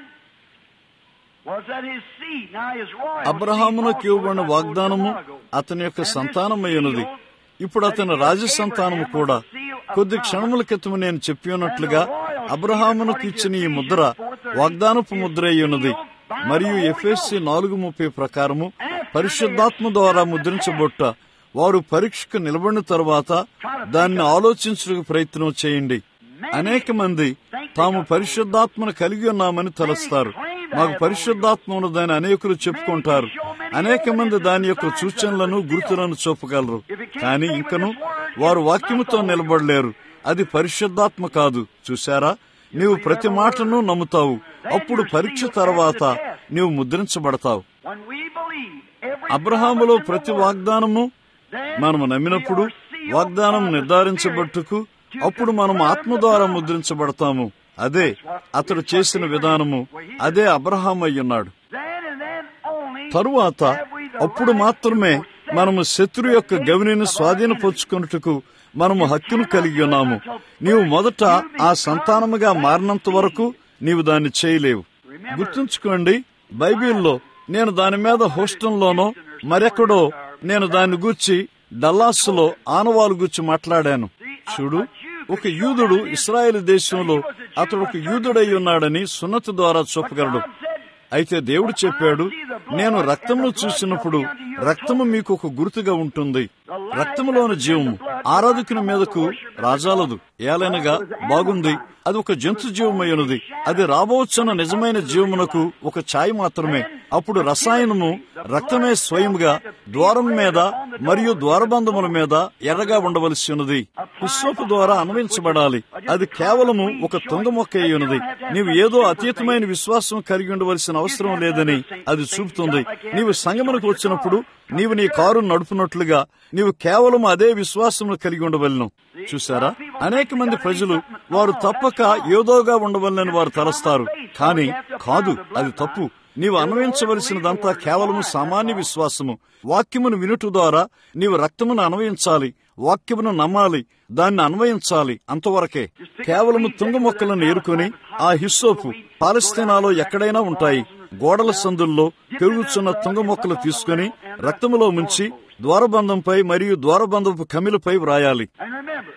was that his seed, now his royal అబ్రహామునకు seed ఇవ్వబడిన also, వాగ్దానము as I told you a while ago. అతని యొక్క And this సంతానమైనది seal ఇప్పుడు అతని రాజ సంతానము కూడా కొద్ది క్షణముల క్రితం నేను చెప్పి ఉన్నట్లుగా అబ్రహామునకు ఇచ్చిన ఈ ముద్ర వాగ్దానపు ముద్ర అయి ఉన్నది మరియు ఎఫ్ఎస్సి నాలుగు ముప్పై ప్రకారము పరిశుద్ధాత్మ ద్వారా ముద్రించబొట్ట వారు పరీక్షకు నిలబడిన తర్వాత దాన్ని ఆలోచించడానికి ప్రయత్నం చేయండి అనేక మంది తాము పరిశుద్ధాత్మను కలిగి ఉన్నామని తలస్తారు మాకు పరిశుద్ధాత్మ ఉన్నదని అనేకులు చెప్పుకుంటారు అనేక మంది దాని యొక్క సూచనలను గుర్తులను చూపగలరు కానీ ఇంకను వారు వాక్యముతో నిలబడలేరు అది పరిశుద్ధాత్మ కాదు చూశారా నీవు ప్రతి మాటను నమ్ముతావు అప్పుడు పరీక్ష తర్వాత నీవు ముద్రించబడతావు When we believe every అబ్రహాములో promise in the ప్రతి Lord, వాగ్దానము then మనము నమ్మినప్పుడు we are sealed వాగ్దానం by the నిర్ధారించబట్టుకు Spirit to అప్పుడు మనము confirm ఆత్మ the ద్వారా promise. ముద్రించబడతాము అదే అతడు చేసిన విధానము అదే అబ్రహాం అయ్యున్నాడు Then and then only తరువాత have we the అప్పుడు right మాత్రమే to possess మనము శత్రు యొక్క the గవినిని gifts of our స్వాధీనపరుచుకున్నట్టుకు మనము హక్కును కలిగి ఉన్నాము నీవు మొదట ఆ సంతానముగా మారినంత వరకు నీవు దాన్ని చేయలేవు గుర్తుంచుకోండి బైబిల్లో నేను దాని మీద హోస్టన్లోనో మరెక్కడో నేను దాన్ని గూర్చి డల్లాస్లో ఆనవాలు గూర్చి మాట్లాడాను చూడు ఒక యూదుడు ఇస్రాయేల్ దేశంలో అతడు ఒక యూదుడై ఉన్నాడని సున్నతి ద్వారా చూపగలడు అయితే దేవుడు చెప్పాడు నేను రక్తమును చూసినప్పుడు రక్తము మీకు ఒక గుర్తుగా ఉంటుంది రక్తములోని జీవము ఆరాధకుని మీదకు రాజాలదు ఏలైనగా బాగుంది అది ఒక జంతు జీవమైనది అది రాబోచున్న నిజమైన జీవమునకు ఒక ఛాయ్ మాత్రమే అప్పుడు రసాయనము రక్తమే స్వయముగా ద్వారం మీద మరియు ద్వారబంధముల మీద ఎర్రగా ఉండవలసి ఉన్నది పుష్పపు ద్వారా అన్వయించబడాలి అది కేవలము ఒక తుంగ మొక్క అయి ఉన్నది నీవు ఏదో అతీతమైన విశ్వాసం కలిగి ఉండవలసిన అవసరం లేదని అది చూపుతుంది నీవు సంగమునకు వచ్చినప్పుడు నీవు నీ కారు నడుపునట్లుగా నీవు కేవలం అదే విశ్వాసమును కలిగి ఉండవలను చూసారా అనేక మంది ప్రజలు వారు తప్పక ఏదోగా ఉండవలనని వారు తలస్తారు కానీ కాదు అది తప్పు నీవు అన్వయించవలసినదంతా కేవలము సామాన్య విశ్వాసము వాక్యమును వినుట ద్వారా నీవు రక్తమును అన్వయించాలి వాక్యమును నమ్మాలి దాన్ని అన్వయించాలి అంతవరకే కేవలము తుంగ మొక్కలను ఏరుకొని ఆ హిస్సోపు పాలస్తీనాలో ఎక్కడైనా ఉంటాయి గోడల సందుల్లో పెరుగుచున్న తుంగ మొక్కలు తీసుకుని రక్తములో ముంచి ద్వారబంధంపై మరియు ద్వారబంధపు కమిలపై వ్రాయాలి And remember,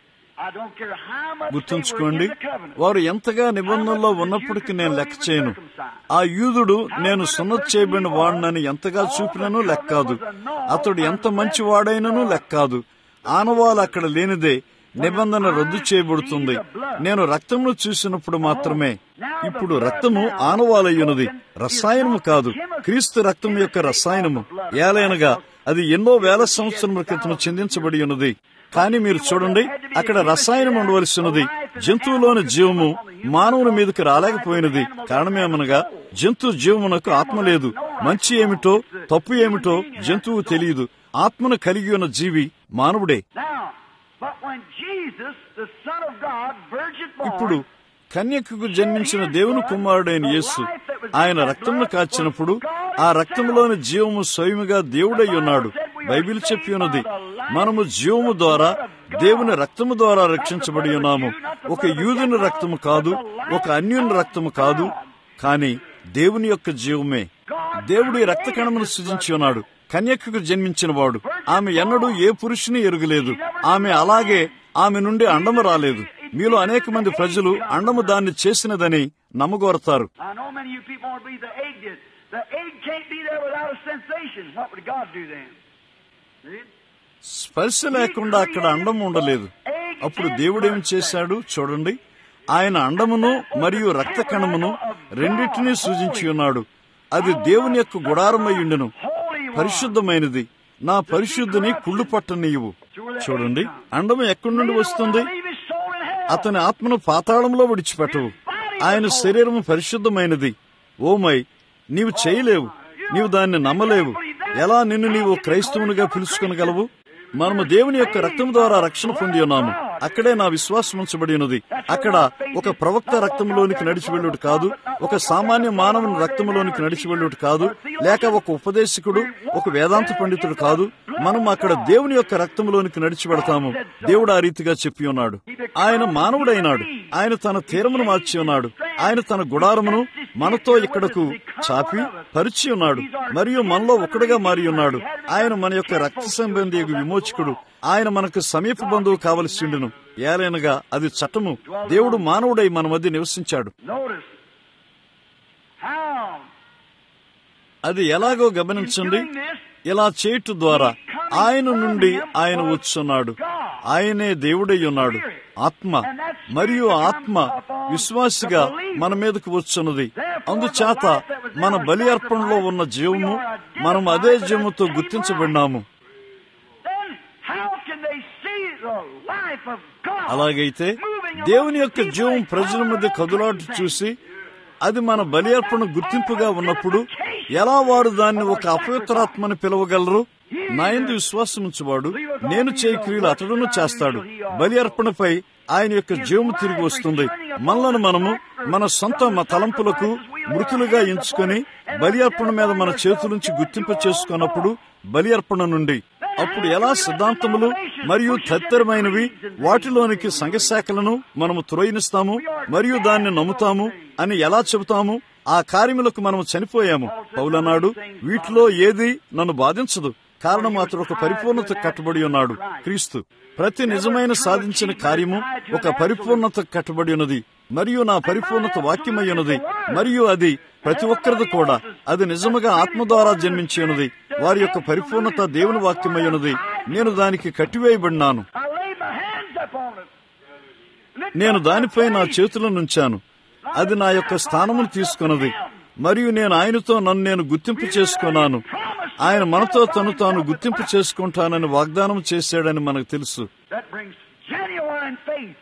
I don't care how much they were గుర్తుంచుకోండి in the covenant. వారు ఎంతగా నిబంధనలో ఉన్నప్పటికీ నేను లెక్క చేయను ఆ యూదుడు నేను సున్నతి చేయబడిన వాడినని ఎంతగా చూపినను లెక్కాదు అతడు ఎంత మంచి వాడైనను లెక్కాదు ఆనవాలు అక్కడ లేనిదే నిబంధన రద్దు చేయబడుతుంది నేను రక్తమును చూసినప్పుడు మాత్రమే ఇప్పుడు రక్తము ఆనవాలయ్యున్నది రసాయనము కాదు క్రీస్తు రక్తం యొక్క రసాయనము ఏలైనగా అది ఎన్నో వేల సంవత్సరముల క్రితం చెందించబడి ఉన్నది కానీ మీరు చూడండి అక్కడ రసాయనం ఉండవలసి ఉన్నది జంతువులోని జీవము మానవుని మీదకి రాలేకపోయినది కారణమేమనగా జంతు జీవమునకు ఆత్మ లేదు మంచి ఏమిటో తప్పు ఏమిటో జంతువు తెలియదు ఆత్మను కలిగి ఉన్న జీవి మానవుడే Now, but when Jesus, the Son of God, virgin born, ఇప్పుడు కన్యకకు జన్మించిన దేవుని కుమారుడైన యేసు ఆయన రక్తమును కాచినప్పుడు ఆ రక్తములోని జీవము స్వయముగా దేవుడై ఉన్నాడు బైబిల్ చెప్పి ఉన్నది మనము జీవము ద్వారా దేవుని రక్తము ద్వారా రక్షించబడి ఉన్నాము ఒక యూదుని రక్తము కాదు ఒక అన్యుని రక్తము కాదు కానీ దేవుని యొక్క జీవమే దేవుడి రక్త కణమును సృజించి ఉన్నాడు కన్యకకు జన్మించిన వాడు ఆమె ఎన్నడూ ఏ పురుషుని ఎరుగలేదు ఆమె అలాగే ఆమె నుండి అండము రాలేదు మీలో అనేక మంది ప్రజలు అండము దాన్ని చేసినదని నమ్మగోరతారు I know many of you people want to believe the egg did. The egg can't be there without a sensation. What would God do then? See? స్పర్శ లేకుండా అక్కడ అండం ఉండలేదు అప్పుడు దేవుడేం చేశాడు చూడండి ఆయన అండమును మరియు రక్త కణమును రెండింటినీ సూచించి ఉన్నాడు అది దేవుని యొక్క గుడారమయ్యుండెను పరిశుద్ధమైనది నా పరిశుద్ధిని కుళ్ళు పట్టనీయవు చూడండి అండము ఎక్కడి నుండి వస్తుంది Leave his soul in hell. అతని ఆత్మను పాతాళంలో విడిచిపెట్టవు ఆయన శరీరం పరిశుద్ధమైనది ఓమై నీవు చేయలేవు నీవు దాన్ని నమ్మలేవు ఎలా నిన్ను నీవు క్రైస్తవునిగా పిలుచుకొనగలవు మనము దేవుని యొక్క రక్తం ద్వారా రక్షణ పొంది ఉన్నాము అక్కడే నా విశ్వాసం ఉంచబడి ఉన్నది అక్కడ ఒక ప్రవక్త రక్తంలోనికి నడిచి వెళ్ళుట కాదు ఒక సామాన్య మానవుని రక్తంలోనికి నడిచి వెళ్ళుట కాదు లేక ఒక ఉపదేశకుడు ఒక వేదాంత పండితుడు కాదు మనం అక్కడ దేవుని యొక్క రక్తంలోనికి నడిచి వెడతాము దేవుడు ఆ రీతిగా చెప్పి ఉన్నాడు ఆయన మానవుడైనాడు ఆయన తన తీరమును మార్చి ఉన్నాడు ఆయన తన గుడారమును మనతో ఇక్కడకు చాపి పరిచి ఉన్నాడు మరియు మనలో ఒకడుగా మారి ఉన్నాడు ఆయన మన యొక్క రక్త సంబంధి విమోచకుడు ఆయన మనకు సమీప బంధువు కావలసి ఉండును ఏలైనగా అది చట్టము దేవుడు మానవుడై మన మధ్య నివసించాడు Notice how అది ఎలాగో గమనించండి ఇలా చేయట ద్వారా ఆయన నుండి ఆయన వచ్చున్నాడు ఆయనే దేవుడై ఉన్నాడు ఆత్మ మరియు ఆత్మ విశ్వాసిగా మన మీదకు వచ్చున్నది అందుచేత మన బలి అర్పణలో ఉన్న జీవము మనం అదే జీవముతో గుర్తించబడినాము then how can they see the life of God? అలాగైతే దేవుని యొక్క జీవం ప్రజల మధ్య కదులాటు చూసి అది మన బలి అర్పణ గుర్తింపుగా ఉన్నప్పుడు ఎలా వారు దాన్ని ఒక అపవిత్రాత్మని పిలవగలరు నా ఎందు విశ్వాసం ఉంచువాడు నేను చేయి క్రియలు అతడును చేస్తాడు బలి అర్పణపై ఆయన యొక్క జీవము తిరిగి వస్తుంది మనలను మనము మన సొంత మ- తలంపులకు మృతులుగా ఎంచుకొని బలి అర్పణ మీద మన చేతులుంచి గుర్తింప చేసుకున్నప్పుడు బలి అర్పణ నుండి అప్పుడు ఎలా సిద్ధాంతములు మరియు తదితరమైనవి వాటిలోనికి సంఘశాఖలను మనము త్రోయనిస్తాము మరియు దాన్ని నమ్ముతాము అని ఎలా చెబుతాము ఆ కార్యములకు మనము చనిపోయాము పౌలనాడు వీటిలో ఏది నన్ను బాధించదు కారణం అతడు ఒక పరిపూర్ణత కట్టుబడి ఉన్నాడు క్రీస్తు ప్రతి నిజమైన సాధించిన కార్యము ఒక పరిపూర్ణత కట్టుబడి ఉన్నది మరియు నా పరిపూర్ణత వాక్యమై ఉన్నది మరియు అది ప్రతి ఒక్కరిది కూడా అది నిజముగా ఆత్మ ద్వారా జన్మించి ఉన్నది వారి యొక్క పరిపూర్ణత దేవుని వాక్యమై ఉన్నది నేను దానికి కట్టివేయబడినాను I laid my hands upon it. And it నేను took దానిపై నా my place. చేతులను ఉంచాను అది నా యొక్క స్థానమును తీసుకున్నది మరియు నేను ఆయనతో నన్ను నేను గుర్తింపు చేసుకున్నాను ఆయన మనతో తను తాను గుర్తింపు చేసుకుంటానని వాగ్దానం చేశాడని మనకు తెలుసు That brings genuine faith.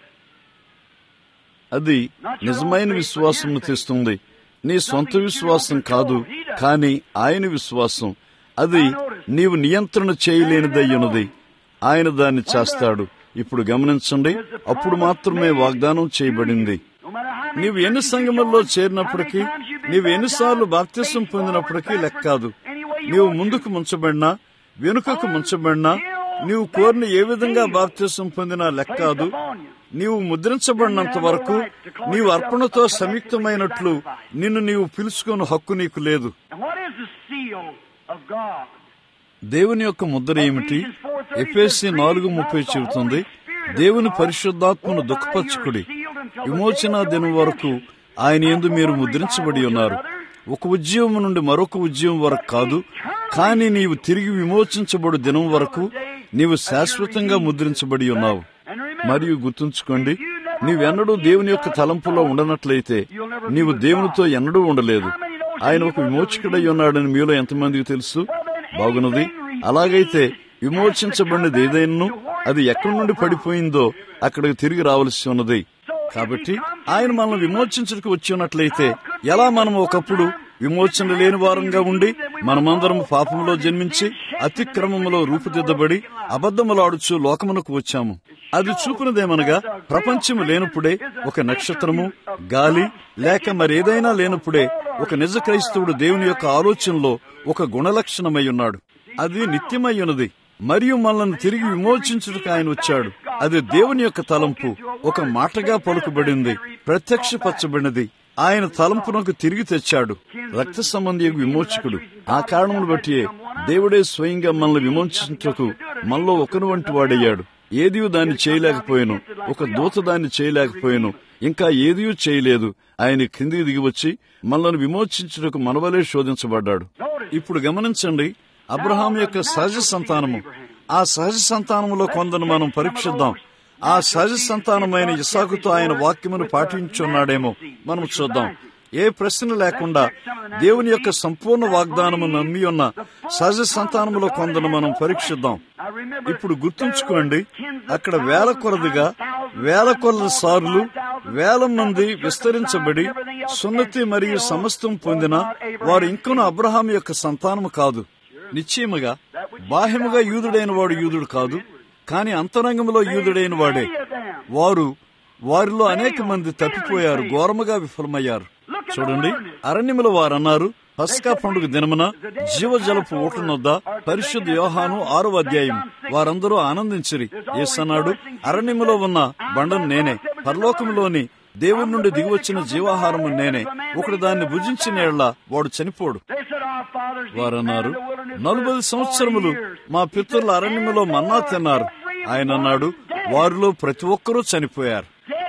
అది నిజమైన విశ్వాసం తెస్తుంది నీ సొంత విశ్వాసం కాదు కానీ ఆయన విశ్వాసం అది నీవు నియంత్రణ చేయలేనిదయ్యున్నది ఆయన దాన్ని చేస్తాడు ఇప్పుడు గమనించండి అప్పుడు మాత్రమే వాగ్దానం చేయబడింది No matter how many నీవు ఎన్ని సంఘముల్లో చేరినప్పటికీ నీవు ఎన్నిసార్లు బాప్తిసం పొందినప్పటికీ లెక్క కాదు నీవు ముందుకు ముంచబడినా వెనుకకు ముంచబడినా నీవు కోరిన ఏ విధంగా బాప్తిసం పొందినా లెక్క కాదు నీవు ముద్రించబడినంత వరకు నీవు అర్పణతో సంయుక్తమైనట్లు నిన్ను నీవు పిలుచుకుని హక్కు నీకు లేదు And what is the seal of God? దేవుని యొక్క ముద్ర ఏమిటి ఎఫ్ఎస్సి నాలుగు ముప్పై చెబుతుంది దేవుని పరిశుద్ధాత్మను దుఃఖపరచుకుడి విమోచన దినం వరకు ఆయన ఎందు మీరు ముద్రించబడి ఉన్నారు ఒక ఉద్యమం నుండి మరొక ఉద్యమం వరకు కాదు కానీ నీవు తిరిగి విమోచించబడు దినం వరకు నీవు శాశ్వతంగా ముద్రించబడి ఉన్నావు And remember, మరియు గుర్తుంచుకోండి నీవెన్నడూ దేవుని యొక్క తలంపులో ఉండనట్లయితే నీవు దేవునితో ఎన్నడూ ఉండలేదు ఆయన ఒక విమోచకుడై ఉన్నాడని మీలో ఎంతమందికి తెలుసు బాగున్నది అలాగైతే విమోచించబడినది ఏదైనా అది ఎక్కడి నుండి పడిపోయిందో అక్కడికి తిరిగి రావలసి ఉన్నది కాబట్టి ఆయన మనల్ని విమోచించడానికి వచ్చి ఉన్నట్లయితే ఎలా మనం ఒకప్పుడు విమోచన లేని వారంగా ఉండి మనమందరం పాపములో జన్మించి అతిక్రమములో రూపుదిద్దబడి అబద్ధములాడుచు లోకమునకు వచ్చాము అది చూపినదేమనగా ప్రపంచము లేనప్పుడే ఒక నక్షత్రము గాలి లేక మరేదైనా లేనప్పుడే ఒక నిజ క్రైస్తవుడు దేవుని యొక్క ఆలోచనలో ఒక గుణలక్షణమై ఉన్నాడు అది నిత్యమై ఉన్నది మరియు మనల్ని తిరిగి విమోచించుటకు ఆయన వచ్చాడు అది దేవుని యొక్క తలంపు ఒక మాటగా పలుకుబడింది ప్రత్యక్షపరచబడినది ఆయన తలంపునకు తిరిగి తెచ్చాడు రక్త సంబంధి విమోచకుడు ఆ కారణమును బట్టి దేవుడే స్వయంగా మనల్ని విమోచించుటకు మనలో ఒకని వంటి వాడయ్యాడు ఏది దాన్ని చేయలేకపోయాను ఒక దూత దాన్ని చేయలేకపోయాను ఇంకా ఏదీ చేయలేదు ఆయన కిందికి దిగి వచ్చి మనల్ని విమోచించుటకు మనవలే శోధించబడ్డాడు ఇప్పుడు గమనించండి అబ్రహాం యొక్క సహజ సంతానము ఆ సహజ సంతానములో కొందరు మనం పరీక్షిద్దాం ఆ సహజ సంతానమైన ఇసాకుతో ఆయన వాక్యమును పాటించున్నాడేమో మనం చూద్దాం ఏ ప్రశ్న లేకుండా దేవుని యొక్క సంపూర్ణ వాగ్దానము నమ్మి ఉన్న సహజ సంతానములో కొందరు మనం పరీక్షిద్దాం ఇప్పుడు గుర్తుంచుకోండి అక్కడ వేల కొలదిగా వేల కొలది సార్లు వేల మంది విస్తరించబడి సున్నతి మరియు సమస్తం పొందిన వారు ఇంకనూ అబ్రహాం యొక్క సంతానము కాదు నిశ్చయముగా బాహ్యముగా యూదుడైన వాడు యూదుడు కాదు కాని అంతరంగంలో యూదుడైన వాడే వారు వారిలో అనేక మంది తప్పిపోయారు ఘోరముగా విఫలమయ్యారు చూడండి అరణ్యముల వారన్నారు పస్కా పండుగ దినమున జీవజలపు ఊటనొద్ద పరిశుద్ధ యోహాను ఆరో అధ్యాయం వారందరూ ఆనందించిరి ఏసన్నాడు అరణ్యములో ఉన్న బండను నేనే పరలోకములోని దేవుని నుండి దిగివచ్చిన జీవాహారము నేనే ఒకడు దాన్ని భుజించిన ఏళ్ల వాడు చనిపోడు వారన్నారు నలభై సంవత్సరములు మా పితరుల అరణ్యములో మన్నా తిన్నారు ఆయన అన్నాడు వారిలో ప్రతి ఒక్కరూ చనిపోయారు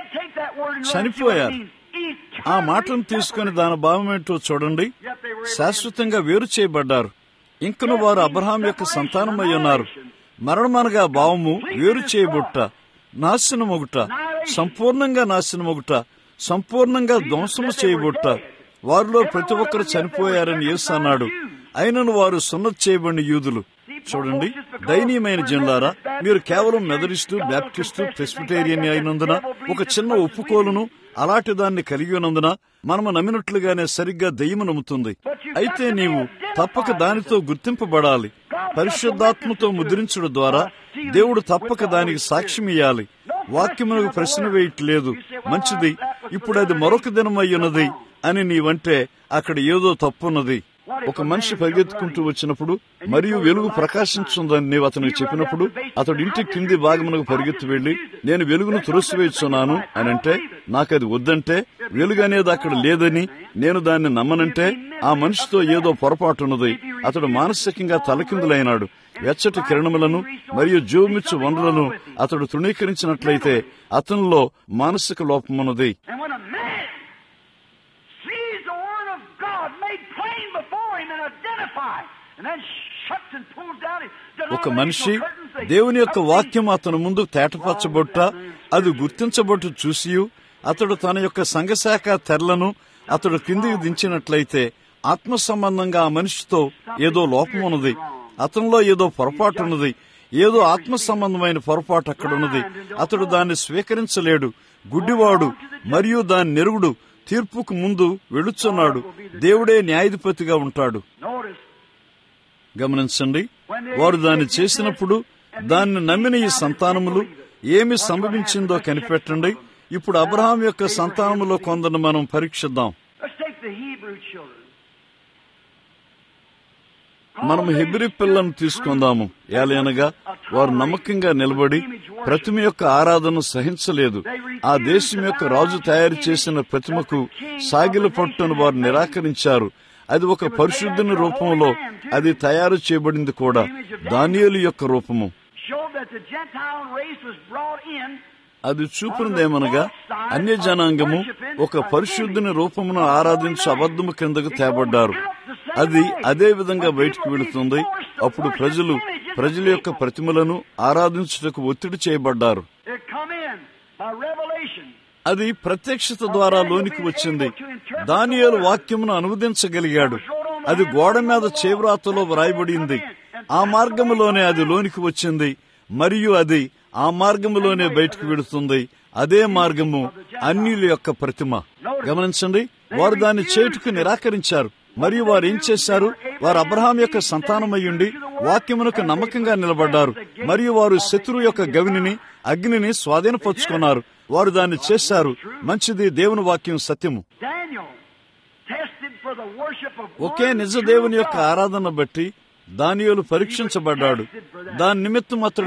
చనిపోయారు ఆ మాటను తీసుకుని దాని భావం ఏంటో చూడండి శాశ్వతంగా వేరు చేయబడ్డారు ఇంకను వారు అబ్రహాం యొక్క సంతానమై ఉన్నారు మరణమనగా భావము వేరు చేయబుట్ట నాశనమొగుట సంపూర్ణంగా నాశనమొగుట సంపూర్ణంగా ధ్వంసము చేయబుట్ట వారిలో ప్రతి ఒక్కరు చనిపోయారని యేసు అన్నాడు అయినను వారు సున్నతి చేయబడిన యూదులు చూడండి దయనీయమైన జనులారా మీరు కేవలం మెదరిస్టు బ్యాప్టిస్టు ప్రెస్బిటేరియన్ అయినందున ఒక చిన్న ఒప్పుకోలును అలాంటి దాన్ని కలిగి ఉన్నందున మనము నమ్మినట్లుగానే సరిగ్గా దెయ్యము నమ్ముతుంది అయితే నీవు తప్పక దానితో గుర్తింపబడాలి పరిశుద్ధాత్మతో ముద్రించడం ద్వారా దేవుడు తప్పక దానికి సాక్ష్యం ఇయ్యాలి వాక్యమునకు ప్రశ్న వేయట్లేదు మంచిది ఇప్పుడు అది మరొక దినం అయ్యున్నది అని నీవంటే అక్కడ ఏదో తప్పున్నది ఒక మనిషి పరిగెత్తుకుంటూ వచ్చినప్పుడు మరియు వెలుగు ప్రకాశించుందని నీవు అతనికి చెప్పినప్పుడు అతడు ఇంటి కింది భాగమునకు పరిగెత్తి వెళ్లి నేను వెలుగును తులసివేస్తున్నాను అని అంటే నాకది వద్దంటే వెలుగు అనేది అక్కడ లేదని నేను దాన్ని నమ్మనంటే ఆ మనిషితో ఏదో పొరపాటున్నది అతడు మానసికంగా తలకిందులైనాడు వెచ్చటి కిరణములను మరియు జీవమిచ్చు వనరులను అతడు తృణీకరించినట్లయితే అతనిలో మానసిక లోపమున్నది ఒక మనిషి దేవుని యొక్క వాక్యం అతను ముందు తేటపరచబొట్ట అది గుర్తించబొట్టు చూసి అతడు తన యొక్క సంఘశాఖ తెరలను అతడు కిందికి దించినట్లయితే ఆత్మ సంబంధంగా ఆ మనిషితో ఏదో లోపం ఉన్నది అతనిలో ఏదో పొరపాటు ఉన్నది ఏదో ఆత్మ సంబంధమైన పొరపాటు అక్కడ ఉన్నది అతడు దాన్ని స్వీకరించలేడు గుడ్డివాడు మరియు దాని నెరుగుడు తీర్పుకు ముందు వెళుచున్నాడు దేవుడే న్యాయాధిపతిగా ఉంటాడు గమనించండి వారు దాన్ని చేసినప్పుడు దాన్ని నమ్మిన ఈ సంతానములు ఏమి సంభవించిందో కనిపెట్టండి ఇప్పుడు అబ్రహాం యొక్క సంతానములో కొందరిని మనం పరీక్షిద్దాం మనం హెబ్రి పిల్లను తీసుకుందాము ఏలైనగా వారు నమ్మకంగా నిలబడి ప్రతిమ యొక్క ఆరాధన సహించలేదు ఆ దేశం యొక్క రాజు తయారు చేసిన ప్రతిమకు సాగిల పట్టును వారు నిరాకరించారు అది ఒక పరిశుద్ధుని రూపంలో అది తయారు చేయబడింది కూడా దానియేలు యొక్క రూపము అది చూపినదేమనగా అన్య జనాంగము ఒక పరిశుద్ధుని రూపమును ఆరాధించి అబద్ధము కిందకు తేబడ్డారు అది అదే విధంగా బయటికి వెళుతుంది అప్పుడు ప్రజలు ప్రజల యొక్క ప్రతిమలను ఆరాధించుటకు ఒత్తిడి చేయబడ్డారు అది ప్రత్యక్షత ద్వారా లోనికి వచ్చింది దానియేలు వాక్యమును అనువదించగలిగాడు అది గోడ మీద చేవ్రాతలో వ్రాయబడింది ఆ మార్గములోనే అది లోనికి వచ్చింది మరియు అది ఆ మార్గములోనే బయటకు వెడుతుంది అదే మార్గము అన్యుల యొక్క ప్రతిమ గమనించండి వారు దాన్ని చేటుకు నిరాకరించారు మరియు వారు ఏం చేశారు వారు అబ్రహాం యొక్క సంతానమయ్యుండి వాక్యమునకు నమ్మకంగా నిలబడ్డారు మరియు వారు శత్రువు యొక్క గవిని అగ్నిని స్వాధీనపరుచుకున్నారు వారు దాన్ని చేశారు మంచిది దేవుని వాక్యం సత్యము ఒకే నిజ దేవుని యొక్క ఆరాధన బట్టి దానియోలు పరీక్షించబడ్డాడు దాని నిమిత్తం అతడు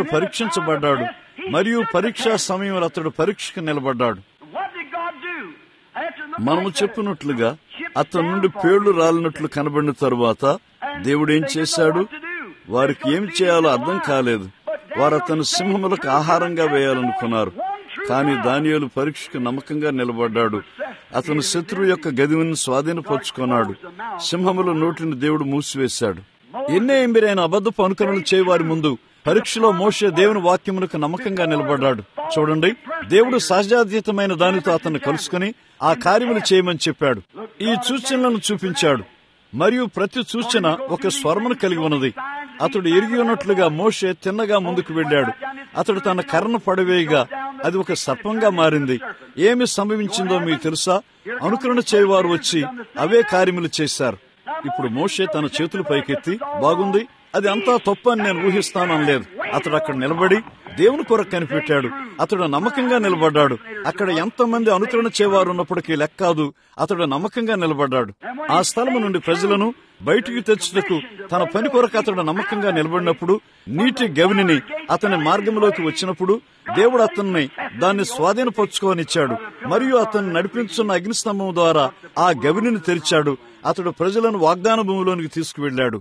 పరీక్షించబడ్డాడు మరియు పరీక్షా సమయంలో అతడు పరీక్షకు నిలబడ్డాడు మనము చెప్పినట్లుగా అతని నుండి పేళ్లు రాలినట్లు కనబడిన తరువాత దేవుడు ఏం చేశాడు వారికి ఏం చేయాలో అర్థం కాలేదు వారు అతను సింహములకు ఆహారంగా వేయాలనుకున్నారు కానీ దానియాలు పరీక్షకు నమ్మకంగా నిలబడ్డాడు అతను శత్రువు యొక్క గదిని స్వాధీనపరుచుకున్నాడు సింహముల నోటిని దేవుడు మూసివేశాడు ఎన్నే ఎంబిరైన అబద్ధపు అనుకరణలు చేయవారి ముందు పరీక్షలో మోసే దేవుని వాక్యమునకు నమ్మకంగా నిలబడ్డాడు చూడండి దేవుడు సహజాతీతమైన దానితో అతన్ని కలుసుకుని ఆ కార్యములు చేయమని చెప్పాడు ఈ సూచనలను చూపించాడు మరియు ప్రతి సూచన ఒక స్వరమును కలిగి ఉన్నది అతడు ఎరిగి ఉన్నట్లుగా మోషే తిన్నగా ముందుకు వెళ్ళాడు అతడు తన కర్రను పడవేయగా అది ఒక సర్పంగా మారింది ఏమి సంభవించిందో మీకు తెలుసా అనుకరణ చేయవారు వచ్చి అవే కార్యములు చేశారు ఇప్పుడు మోషే తన చేతులు పైకెత్తి బాగుంది అది అంతా తప్పు అని నేను ఊహిస్తానలేదు అతడు అక్కడ నిలబడి దేవుని కొరకు కనిపెట్టాడు అతడు నమ్మకంగా నిలబడ్డాడు అక్కడ ఎంతమంది అనుకరణ చేవారు ఉన్నప్పటికీ లెక్కాదు అతడు నమ్మకంగా నిలబడ్డాడు ఆ స్థలము నుండి ప్రజలను బయటికి తెచ్చుటకు తన పని కొరకు అతడు నమ్మకంగా నిలబడినప్పుడు నీటి గవినిని అతని మార్గంలోకి వచ్చినప్పుడు దేవుడు అతన్ని దాన్ని స్వాధీనపరుచుకోనిచ్చాడు మరియు అతన్ని నడిపించున్న అగ్నిస్తంభం ద్వారా ఆ గవినిని తెరిచాడు అతడు ప్రజలను వాగ్దాన భూమిలోనికి తీసుకువెళ్లాడు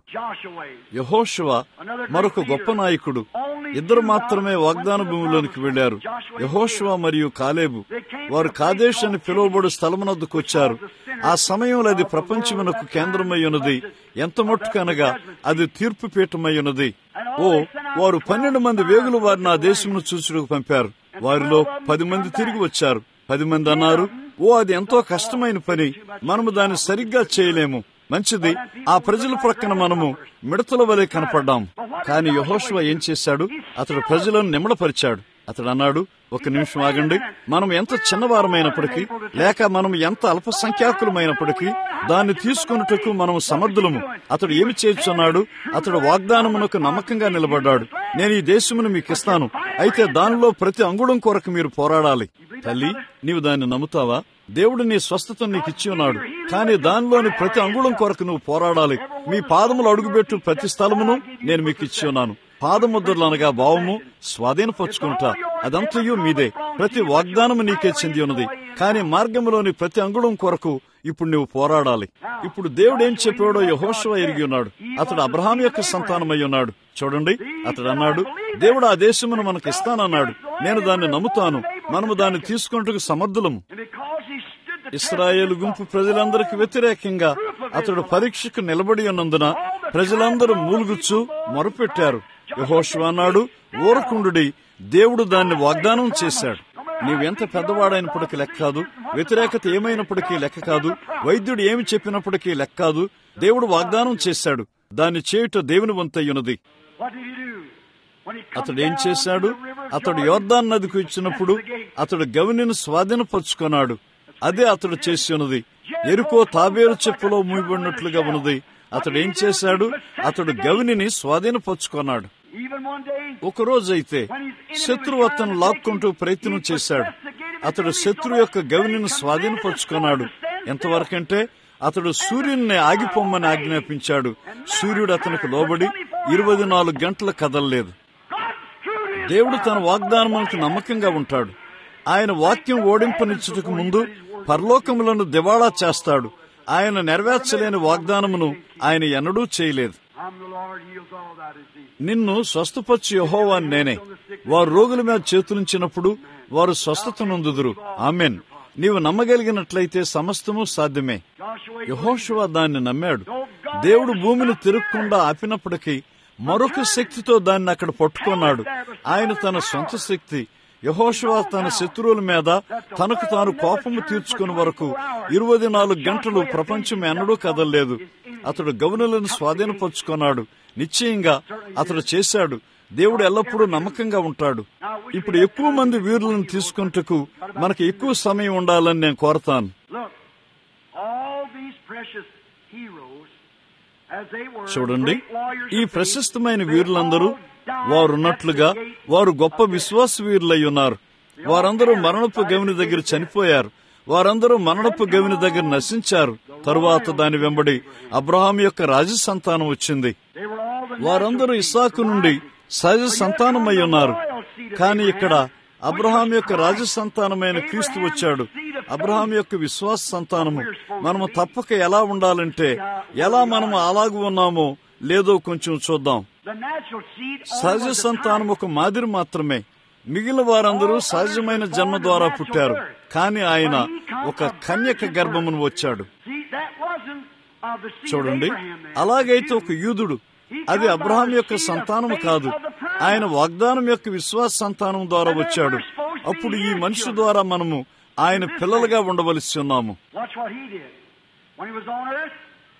యహోశివ మరొక గొప్ప నాయకుడు ఇద్దరు మాత్రమే వాగ్దాన భూమిలోనికి వెళ్లారు యహోశివ మరియు కాలేబు వారు కాదేశ్ అని పిలువబడు స్థలమునద్దుకు వచ్చారు ఆ సమయంలో అది ప్రపంచమునకు కేంద్రమై ఉన్నది ఎంత మట్టుకనగా అది తీర్పు పీఠమై ఉన్నది ఓ వారు పన్నెండు మంది వేగులు వారిని ఆ దేశమును చూచుటకు పంపారు వారిలో పది మంది తిరిగి వచ్చారు పది మంది అన్నారు ఓ అది ఎంతో కష్టమైన పని మనము దాన్ని సరిగ్గా చేయలేము మంచిది ఆ ప్రజల ప్రక్కన మనము మిడతల వలె కనపడ్డాం కానీ యహోశివ ఏం చేశాడు అతడు ప్రజలను నిమ్మడపరిచాడు అతడు అన్నాడు ఒక నిమిషం ఆగండి మనం ఎంత చిన్నవారమైనప్పటికీ లేక మనం ఎంత అల్పసంఖ్యాకులమైనప్పటికీ దాన్ని తీసుకున్నట్టుకు మనం సమర్థులము అతడు ఏమి చేయుచున్నాడు అతడు వాగ్దానమునకు నమ్మకంగా నిలబడ్డాడు నేను ఈ దేశమును మీకు ఇస్తాను అయితే దానిలో ప్రతి అంగుళం కొరకు మీరు పోరాడాలి తల్లి నీవు దాన్ని నమ్ముతావా దేవుడు నీ స్వస్థతను నీకు ఇచ్చి ఉన్నాడు కానీ దానిలోని ప్రతి అంగుళం కొరకు నువ్వు పోరాడాలి మీ పాదములు అడుగుపెట్టు ప్రతి స్థలమును నేను మీకు ఇచ్చి ఉన్నాను పాదముద్రలు అనగా భావము స్వాధీనపరుచుకుంటా అదంతయు మీదే ప్రతి వాగ్దానము నీకే చెంది ఉన్నది కానీ మార్గంలోని ప్రతి అంగుళం కొరకు ఇప్పుడు నువ్వు పోరాడాలి ఇప్పుడు దేవుడు ఏం చెప్పాడో యహోశవ ఎరిగి ఉన్నాడు అతడు అబ్రహాం యొక్క సంతానమై ఉన్నాడు చూడండి అతడు అన్నాడు దేవుడు ఆ దేశమును మనకు ఇస్తానన్నాడు నేను దాన్ని నమ్ముతాను మనము దాన్ని తీసుకుంటూ సమర్థులము ఇస్రాయేల్ గుంపు ప్రజలందరికి వ్యతిరేకంగా అతడు పరీక్షకు నిలబడి ఉన్నందున ప్రజలందరూ మూలుగుచ్చు మొరపెట్టారు యహోశివ అన్నాడు ఊరకుండుడి దేవుడు దాన్ని వాగ్దానం చేశాడు నీవెంత పెద్దవాడైనప్పటికీ లెక్క కాదు వ్యతిరేకత ఏమైనప్పటికీ లెక్క కాదు వైద్యుడు ఏమి చెప్పినప్పటికీ లెక్క కాదు దేవుడు వాగ్దానం చేశాడు దాన్ని చేయుట దేవుని వంతయ్యున్నది అతడు ఏం చేశాడు అతడు యోర్దాన్ నదికి ఇచ్చినప్పుడు అతడు గవినిని స్వాధీనపరుచుకున్నాడు అదే అతడు చేసి ఉన్నది ఎరుకో తాబేరు చెప్పులో మూయబడినట్లుగా ఉన్నది అతడు ఏం చేశాడు అతడు గవినిని స్వాధీనపరుచుకున్నాడు ఒక రోజైతే శత్రువు అతను లాక్కుంటూ ప్రయత్నం చేశాడు అతడు శత్రు యొక్క గవినిని స్వాధీనపరుచుకున్నాడు ఎంతవరకంటే అతడు సూర్యుని ఆగిపోమ్మని ఆజ్ఞాపించాడు సూర్యుడు అతనికి లోబడి ఇరవై నాలుగు గంటల కదలలేదు దేవుడు తన వాగ్దానములకు నమ్మకంగా ఉంటాడు ఆయన వాక్యం ఓడింపనిచ్చుటకు ముందు పరలోకములను దివాళా చేస్తాడు ఆయన నెరవేర్చలేని వాగ్దానమును ఆయన ఎన్నడూ చేయలేదు నిన్ను స్వస్థపచ్చు యహోవాన్ నేనే వారు రోగుల మీద చేతులుంచినప్పుడు వారు స్వస్థత నొందుదురు ఆమెన్ నీవు నమ్మగలిగినట్లయితే సమస్తము సాధ్యమే యహోశివ దాన్ని నమ్మాడు దేవుడు భూమిని తిరుగకుండా ఆపినప్పటికీ మరొక శక్తితో దాన్ని అక్కడ పట్టుకున్నాడు ఆయన తన సొంత శక్తి యహోశివ తన శత్రువుల మీద తనకు తాను కోపము తీర్చుకుని వరకు ఇరవై నాలుగు గంటలు ప్రపంచం ఎన్నడూ కదలలేదు అతడు గవనులను స్వాధీనపరుచుకున్నాడు నిశ్చయంగా అతడు చేశాడు దేవుడు ఎల్లప్పుడూ నమ్మకంగా ఉంటాడు ఇప్పుడు ఎక్కువ మంది వీరులను తీసుకుంటకు మనకు ఎక్కువ సమయం ఉండాలని నేను కోరతాను చూడండి ఈ ప్రశస్తమైన వీరులందరూ వారున్నట్లుగా వారు గొప్ప విశ్వాస వీరులై ఉన్నారు వారందరూ మరణపు గవిని దగ్గర చనిపోయారు వారందరూ మరణపు గవిని దగ్గర నశించారు తరువాత దాని వెంబడి అబ్రహాం యొక్క రాజ సంతానం వచ్చింది వారందరూ ఇసాకు నుండి సహజ సంతానమై ఉన్నారు కానీ ఇక్కడ అబ్రహాం యొక్క రాజ సంతానమైన క్రీస్తు వచ్చాడు అబ్రహాం యొక్క విశ్వాస సంతానము మనము తప్పక ఎలా ఉండాలంటే ఎలా మనము అలాగూ ఉన్నామో లేదో కొంచెం చూద్దాం The natural seed only సహజ was the సంతానం type. ఒక మాదిరి మాత్రమే మిగిలిన వారందరూ సహజమైన జన్మ ద్వారా పుట్టారు కానీ ఆయన ఒక కన్యక గర్భమును వచ్చాడు See, that wasn't of the seed of చూడండి Abraham then. అలాగైతే ఒక యూదుడు అది అబ్రహాం యొక్క సంతానము కాదు ఆయన వాగ్దానం యొక్క విశ్వాస సంతానం ద్వారా వచ్చాడు అప్పుడు ఈ మనిషి ద్వారా మనము ఆయన పిల్లలుగా ఉండవలసి ఉన్నాము Watch what he did. When he was on earth,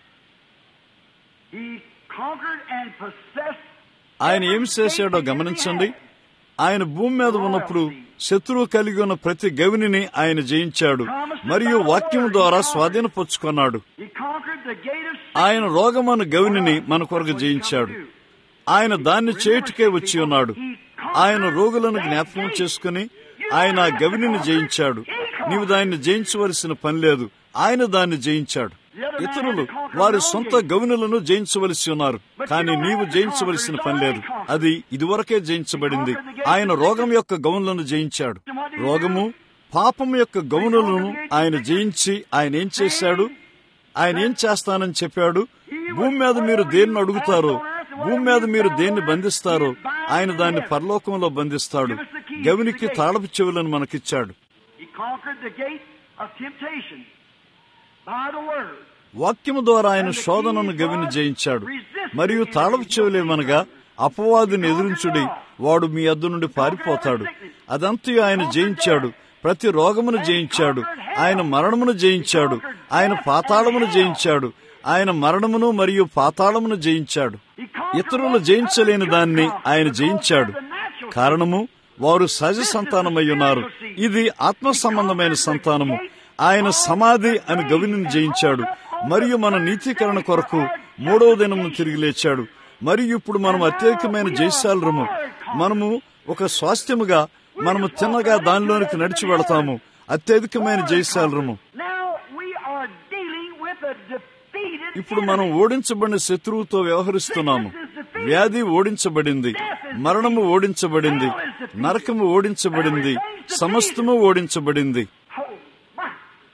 he conquered and possessed ఆయన ఏం చేశాడో గమనించండి ఆయన భూమి మీద ఉన్నప్పుడు శత్రువు కలిగి ఉన్న ప్రతి గవినిని ఆయన జయించాడు మరియు వాక్యం ద్వారా స్వాధీనపరుచుకున్నాడు He conquered the gate of ఆయన రోగమన్న గవినిని మన కొరకు జయించాడు ఆయన దాన్ని చేయుటకే వచ్చి ఉన్నాడు ఆయన రోగులను జ్ఞాపకం చేసుకుని ఆయన ఆ గవినిని జయించాడు నీవు దాన్ని జయించవలసిన పని లేదు ఆయన దాన్ని జయించాడు ఇతరులు వారి సొంత గవినులను జయించవలసి ఉన్నారు కానీ నీవు జయించవలసిన పని లేదు అది ఇదివరకే జయించబడింది ఆయన రోగం యొక్క గౌనులను జయించాడు రోగము పాపం యొక్క గౌనులను ఆయన జయించి ఆయన ఏం చేశాడు ఆయన ఏం చేస్తానని చెప్పాడు భూమి మీద మీరు దేన్ని అడుగుతారో భూమి మీద మీరు దేన్ని బంధిస్తారో ఆయన దాన్ని పరలోకంలో బంధిస్తాడు గవినికి తాళపు చెవులను మనకిచ్చాడు He conquered the gate of temptation by the word. వాక్యము ద్వారా ఆయన శోధనను గవిని జయించాడు మరియు తాళపు చెవులేమనగా అపవాదిని ఎదురించుడి వాడు మీ అద్దు నుండి పారిపోతాడు అదంతయు ఆయన జయించాడు ప్రతి రోగమును జయించాడు ఆయన మరణమును జయించాడు ఆయన పాతాళమును జయించాడు ఆయన మరణమును మరియు పాతాళమును జయించాడు ఇతరులు జయించలేని దాన్ని ఆయన జయించాడు కారణము వారు సహజ సంతానమై ఉన్నారు ఇది ఆత్మ సంబంధమైన సంతానము ఆయన సమాధి అని గవిని జయించాడు మరియు మన నీతీకరణ కొరకు మూడవ దినమును తిరిగి లేచాడు మరియు ఇప్పుడు మనం అత్యధికమైన జయశాలరము మనము ఒక స్వాస్థ్యముగా మనము తిన్నగా దానిలోనికి నడిచి వెళతాము అత్యధికమైన జయశాలరము Now we are dealing with a defeated ఇప్పుడు మనం ఓడించబడిన శత్రువుతో వ్యవహరిస్తున్నాము వ్యాధి ఓడించబడింది మరణము ఓడించబడింది నరకము ఓడించబడింది సమస్తము ఓడించబడింది Oh, my.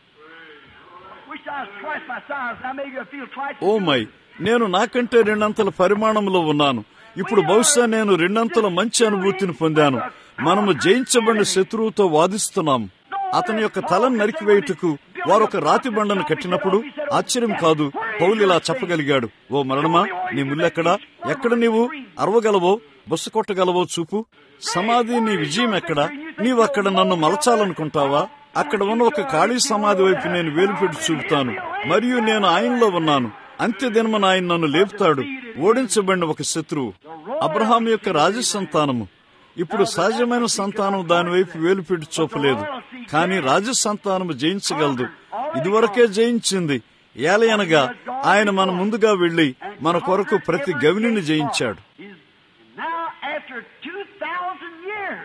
Wish I was twice my size. Now maybe I feel twice. Oh my నేను నాకంటే రెండంతల పరిమాణంలో ఉన్నాను ఇప్పుడు బహుశా నేను రెండంతల మంచి అనుభూతిని పొందాను మనము జయించబడిన శత్రువుతో వాదిస్తున్నాం అతని యొక్క తలను నరికివేయుటకు వారు ఒక రాతి బండను కట్టినప్పుడు ఆశ్చర్యం కాదు పౌలు ఇలా చెప్పగలిగాడు ఓ మరణమా నీ ముల్లెక్కడా ఎక్కడ నీవు అరవగలవో బస్సు కొట్టగలవో చూపు సమాధి నీ విజయం ఎక్కడా నీవు అక్కడ నన్ను మలచాలనుకుంటావా అక్కడ ఉన్న ఒక ఖాళీ సమాధి వైపు నేను వేలు పెట్టి చూపుతాను మరియు నేను ఆయనలో ఉన్నాను అంత్య దినమున ఆయన నన్ను లేపుతాడు ఓడించబడిన ఒక శత్రువు అబ్రహాం యొక్క రాజ సంతానము ఇప్పుడు సహజమైన సంతానం దాని వైపు వేలు పెట్టి చూపలేదు కానీ రాజ సంతానము జయించగలదు ఇదివరకే జయించింది ఏలయనగా ఆయన మన ముందుగా వెళ్లి మన కొరకు ప్రతి గవినిని జయించాడు He's now after 2,000 years.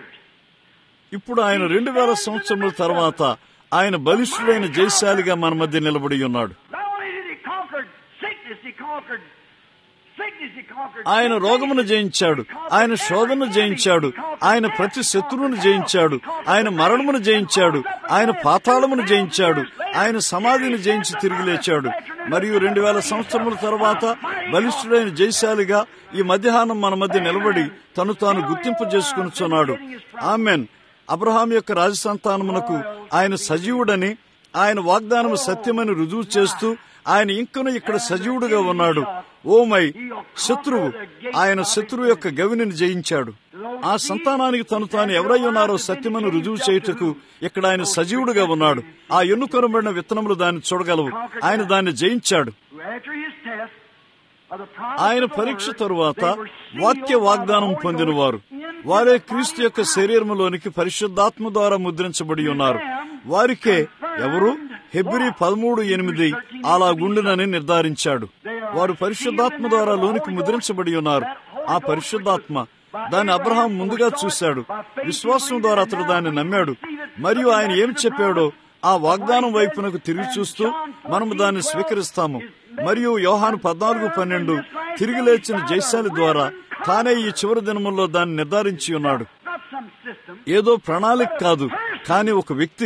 ఇప్పుడు ఆయన రెండు వేల సంవత్సరముల తర్వాత ఆయన బలిష్ఠుడైన జయశాలిగా మన మధ్య నిలబడి ఉన్నాడు Not only did he conquer sickness, he conquered sickness, he conquered ఆయన రోగమును జయించాడు ఆయన శోధను జయించాడు ఆయన ప్రతి శత్రువును జయించాడు ఆయన మరణమును జయించాడు ఆయన పాతాళమును జయించాడు ఆయన సమాధిని జయించి తిరిగి లేచాడు మరియు రెండు వేల సంవత్సరముల తర్వాత బలిష్ఠుడైన జయశాలిగా ఈ మధ్యాహ్నం మన మధ్య నిలబడి తను తాను గుర్తింపు చేసుకునిచున్నాడు ఆమెన్ అబ్రహాం యొక్క రాజసంతానమునకు ఆయన సజీవుడని ఆయన వాగ్దానము సత్యమని రుజువు చేస్తూ ఆయన ఇంకను ఇక్కడ సజీవుడుగా ఉన్నాడు ఓమై శత్రువు ఆయన శత్రువు యొక్క గవిని జయించాడు ఆ సంతానానికి తను తాను ఎవరై ఉన్నారో సత్యమని రుజువు చేయుటకు ఇక్కడ ఆయన సజీవుడుగా ఉన్నాడు ఆ ఎన్నుకొనబడిన విత్తనములు దాన్ని చూడగలవు ఆయన దాన్ని జయించాడు After his test, of the promise ఆయన of the పరీక్ష word, తరువాత they were sealed వాక్య by the వాగ్దానం Holy పొందినవారు Ghost into వారే the క్రీస్తు body యొక్క of Christ. శరీరములోనికి పరిశుద్ధాత్మ ద్వారా ముద్రించబడి ఉన్నారు వారికే ఎవరు హెబ్రి పదమూడు ఎనిమిది అలా గుండునని నిర్ధారించాడు వారు పరిశుద్ధాత్మ ద్వారా లోనికి ముద్రించబడి ఉన్నారు ఆ పరిశుద్ధాత్మ దాన్ని అబ్రహాం ముందుగా చూశాడు విశ్వాసం ద్వారా అతడు దాన్ని నమ్మాడు మరియు ఆయన ఏం చెప్పాడో ఆ వాగ్దానం వైపునకు తిరిగి చూస్తూ మనము దాన్ని స్వీకరిస్తాము మరియు యోహాను పద్నాలుగు పన్నెండు తిరిగి లేచిన జైశాలి ద్వారా తానే ఈ చివరి దినముల్లో దాన్ని నిర్ధారించి ఉన్నాడు Not some system. ఏదో ప్రణాళిక కాదు కానీ ఒక వ్యక్తి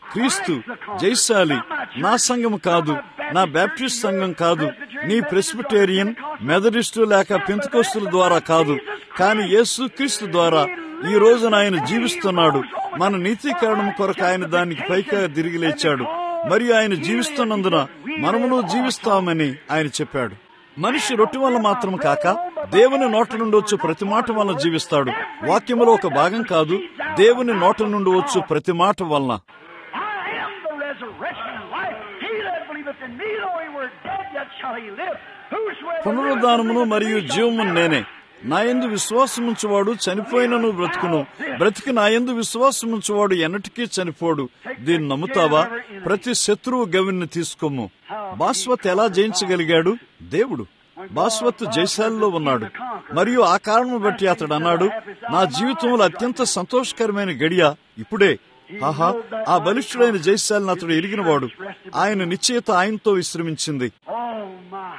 క్రీస్తు జైశాలి నా సంఘం కాదు నా బ్యాప్టిస్ట్ సంఘం కాదు నీ ప్రెస్బిటేరియన్ మెథడిస్టు లేక పెంతుకోస్తుల ద్వారా కాదు కానీ యేసు క్రీస్తు ద్వారా ఈ రోజున ఆయన జీవిస్తున్నాడు మన నీతీకరణం కొరకు ఆయన దానికి పైగా తిరిగి లేచాడు మరియు ఆయన జీవిస్తున్నందున మనమును జీవిస్తామని ఆయన చెప్పాడు మనిషి రొట్టె వల్ల మాత్రం కాక దేవుని నోట నుండి వచ్చు ప్రతి మాట వలన జీవిస్తాడు వాక్యములో ఒక భాగం కాదు దేవుని నోట నుండి వచ్చు ప్రతి మాట వలన I am the resurrection and life. He that believeth in me, though he were dead, yet shall he live. Whosoever పునరుద్ధానమును believeth in మరియు me shall జీవము never నేనే నా యందు విశ్వాసముంచువాడు చనిపోయినను బ్రతుకును బ్రతికి నా యందు విశ్వాసముంచువాడు ఎన్నటికీ చనిపోడు దీన్ని నమ్ముతావా ప్రతి శత్రువు గవిని తీసుకోము బాస్వత్ ఎలా జయించగలిగాడు దేవుడు బాస్వత్ జైశాలిలో ఉన్నాడు మరియు ఆ కారణం బట్టి అతడు అన్నాడు నా జీవితంలో అత్యంత సంతోషకరమైన గడియ ఇప్పుడే ఆహా ఆ బలిష్ఠుడైన జైశాలిని అతడు ఎరిగినవాడు ఆయన నిశ్చయిత ఆయనతో విశ్రమించింది Oh my.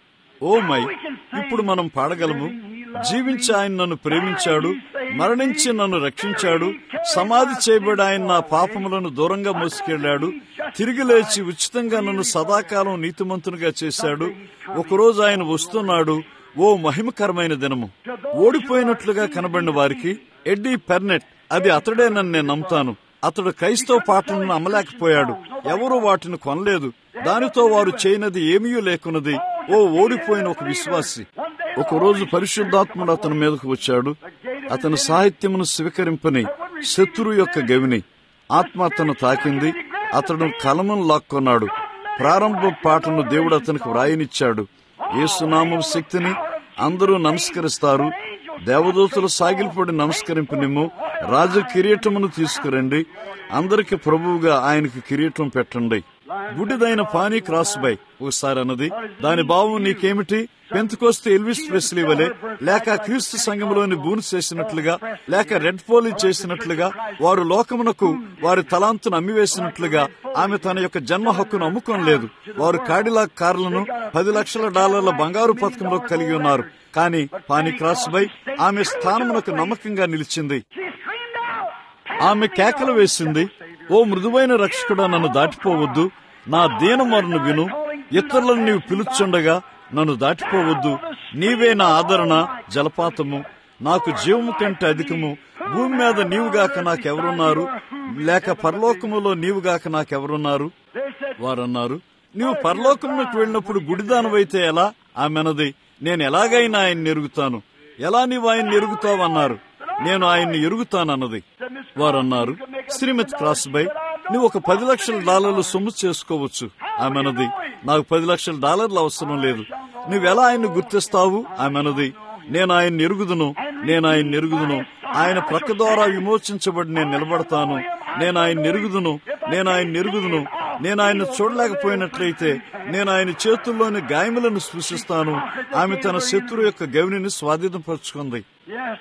ఓ మై ఇప్పుడు మనం పాడగలము జీవించి ఆయన నన్ను ప్రేమించాడు మరణించి నన్ను రక్షించాడు సమాధి చేయబడి ఆయన నా పాపములను దూరంగా మోసుకెళ్లాడు తిరిగి లేచి ఉచితంగా నన్ను సదాకాలం నీతిమంతునిగా చేశాడు ఒకరోజు ఆయన వస్తున్నాడు ఓ మహిమకరమైన దినము ఓడిపోయినట్లుగా కనబడిన వారికి ఎడ్డీ పెర్నెట్ అది అతడేనని నేను నమ్ముతాను అతడు క్రైస్తవ పాటలను అమ్మలేకపోయాడు ఎవరూ వాటిని కొనలేదు దానితో వారు చేయనది ఏమీ లేకున్నది ఓ ఓడిపోయిన ఒక విశ్వాసి ఒకరోజు పరిశుద్ధాత్ముడు అతని మీదకు వచ్చాడు అతని సాహిత్యమును స్వీకరింపని శత్రు యొక్క గవిని ఆత్మ అతను తాకింది అతడు కలమును లాక్కున్నాడు ప్రారంభ పాటను దేవుడు అతనికి వ్రాయనిచ్చాడు ఏసునామం శక్తిని అందరూ నమస్కరిస్తారు దేవదూతలు సాగిలిపడి నమస్కరింపునిమ్ము రాజు కిరీటమును తీసుకురండి అందరికి ప్రభువుగా ఆయనకి కిరీటం పెట్టండి గుడ్డిదైన పానీ క్రాస్ బై ఒకసారి అన్నది దాని భావం నీకేమిటి పెంతుకొస్తే ఎల్విస్ ప్రెస్లీ వలె లేక క్రీస్తు సంఘంలోని బూన్ చేసినట్లుగా లేక రెడ్ పోలీ చేసినట్లుగా వారు లోకమునకు వారి తలాంతును అమ్మివేసినట్లుగా ఆమె తన యొక్క జన్మ హక్కును అమ్ముకోలేదు వారు కాడిలాక్ కార్లను పది లక్షల డాలర్ల బంగారు పథకంలో కలిగి ఉన్నారు కానీ పానీ క్రాస్ బై ఆమె స్థానమునకు నమ్మకంగా నిలిచింది She screamed out. ఆమె కేకలు వేసింది ఓ మృదువైన రక్షకుడా నన్ను దాటిపోవద్దు నా దీనమరను విను ఇతరులను నీవు పిలుచుండగా నన్ను దాటిపోవద్దు నీవే నా ఆదరణ జలపాతము నాకు జీవము కంటే అధికము భూమి మీద నీవుగాక నాకెవరున్నారు లేక పరలోకములో నీవుగాక నాకెవరున్నారు They said, వారన్నారు నీవు పరలోకమునకు వెళ్ళినప్పుడు గుడిదానవైతే ఎలా ఆమెనది నేను ఎలాగైనా ఆయన్ని ఎరుగుతాను ఎలా నీవు ఆయన్ని ఎరుగుతావన్నారు నేను ఆయన్ని ఎరుగుతానన్నది వారన్నారు శ్రీమతి క్రాస్ బై నువ్వు ఒక పది లక్షల డాలర్లు సొమ్ము చేసుకోవచ్చు ఆమెనది నాకు పది లక్షల డాలర్లు అవసరం లేదు నువ్వెలా ఆయన్ని గుర్తిస్తావు ఆమెనది నేను ఆయన్ని ఎరుగుదును నేను ఆయన్ని ఎరుగుదును ఆయన ప్రక్క ద్వారా విమోచించబడి నేను నిలబడతాను నేను ఆయన ఎరుగుదును నేను ఆయన ఎరుగుదును నేను ఆయన చూడలేకపోయినట్లయితే నేను ఆయన చేతుల్లోని గాయములను స్పృశిస్తాను ఆమె తన శత్రు యొక్క గవిని స్వాధీనపరుచుకుంది Yes.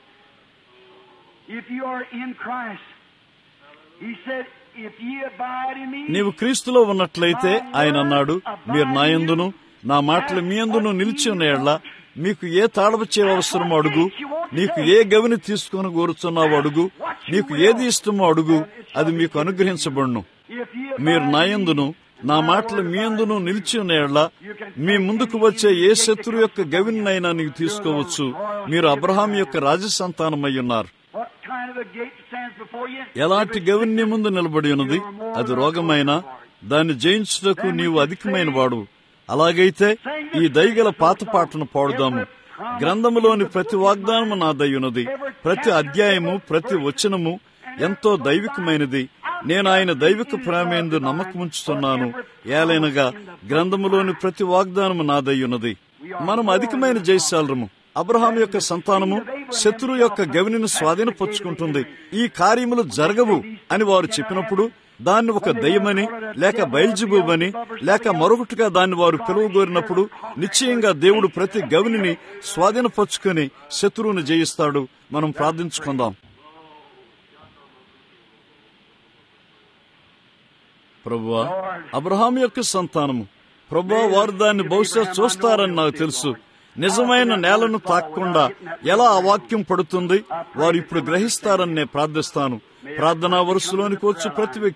If you are in Christ, He said, if ye abide in me, నీవు క్రీస్తులో ఉన్నట్లయితే ఆయన అన్నాడు మీరు నా యందును నా మాటలు మీ యందును నిలిచి ఉన్న ఎడ్ల మీకు ఏ తాడవచ్చే అవసరమో అడుగు నీకు ఏ గవిని తీసుకొని కోరుచున్నావో అడుగు నీకు ఏది ఇష్టమో అడుగు అది మీకు అనుగ్రహించబడును if ye మీరు నా యందును నా మాటలు మీ యందును నిలిచి ఉన్న ఎడ్ల మీ ముందుకు వచ్చే ఏ శత్రు యొక్క గవినైనా నీకు తీసుకోవచ్చు మీరు అబ్రహాం యొక్క రాజసంతానమై ఉన్నారు what kind of a gate stands before you? ఎలాంటి గవిని నీ ముందు నిలబడి ఉన్నది అది రోగమైన దాన్ని జయించుటకు నీవు అధికమైన వాడు అలాగైతే ఈ దయగల పాత పాటను పాడుదాము గ్రంథములోని ప్రతి వాగ్దానము నా దయ్యున్నది ప్రతి అధ్యాయము ప్రతి వచనము ఎంతో దైవికమైనది నేను ఆయన దైవిక ప్రేమేందు నమ్మకముంచుతున్నాను ఏలైనగా గ్రంథములోని ప్రతి వాగ్దానము నా దయ్యున్నది మనం అధికమైన జయశాలరము అబ్రహాం యొక్క సంతానము శత్రు యొక్క గవినిని స్వాధీనపరుచుకుంటుంది ఈ కార్యములు జరగవు అని వారు చెప్పినప్పుడు దాన్ని ఒక దయ్యమని లేక బయల్జిబూబని లేక మరొకటిగా దాన్ని వారు పిలువగోరినప్పుడు నిశ్చయంగా దేవుడు ప్రతి గవిని స్వాధీనపరుచుకొని శత్రువుని జయిస్తాడు మనం ప్రార్థించుకుందాం ప్రభువా అబ్రహాం యొక్క సంతానము ప్రభువా వారు దాన్ని బహుశా చూస్తారని నాకు తెలుసు నిజమైన నేలను తాకకుండా ఎలా ఆ వాక్యం పడుతుంది వారు ఇప్పుడు గ్రహిస్తారని నేను ప్రార్థిస్తాను ప్రార్థనా వరుసలోనికి వచ్చి ప్రతి వ్యక్తి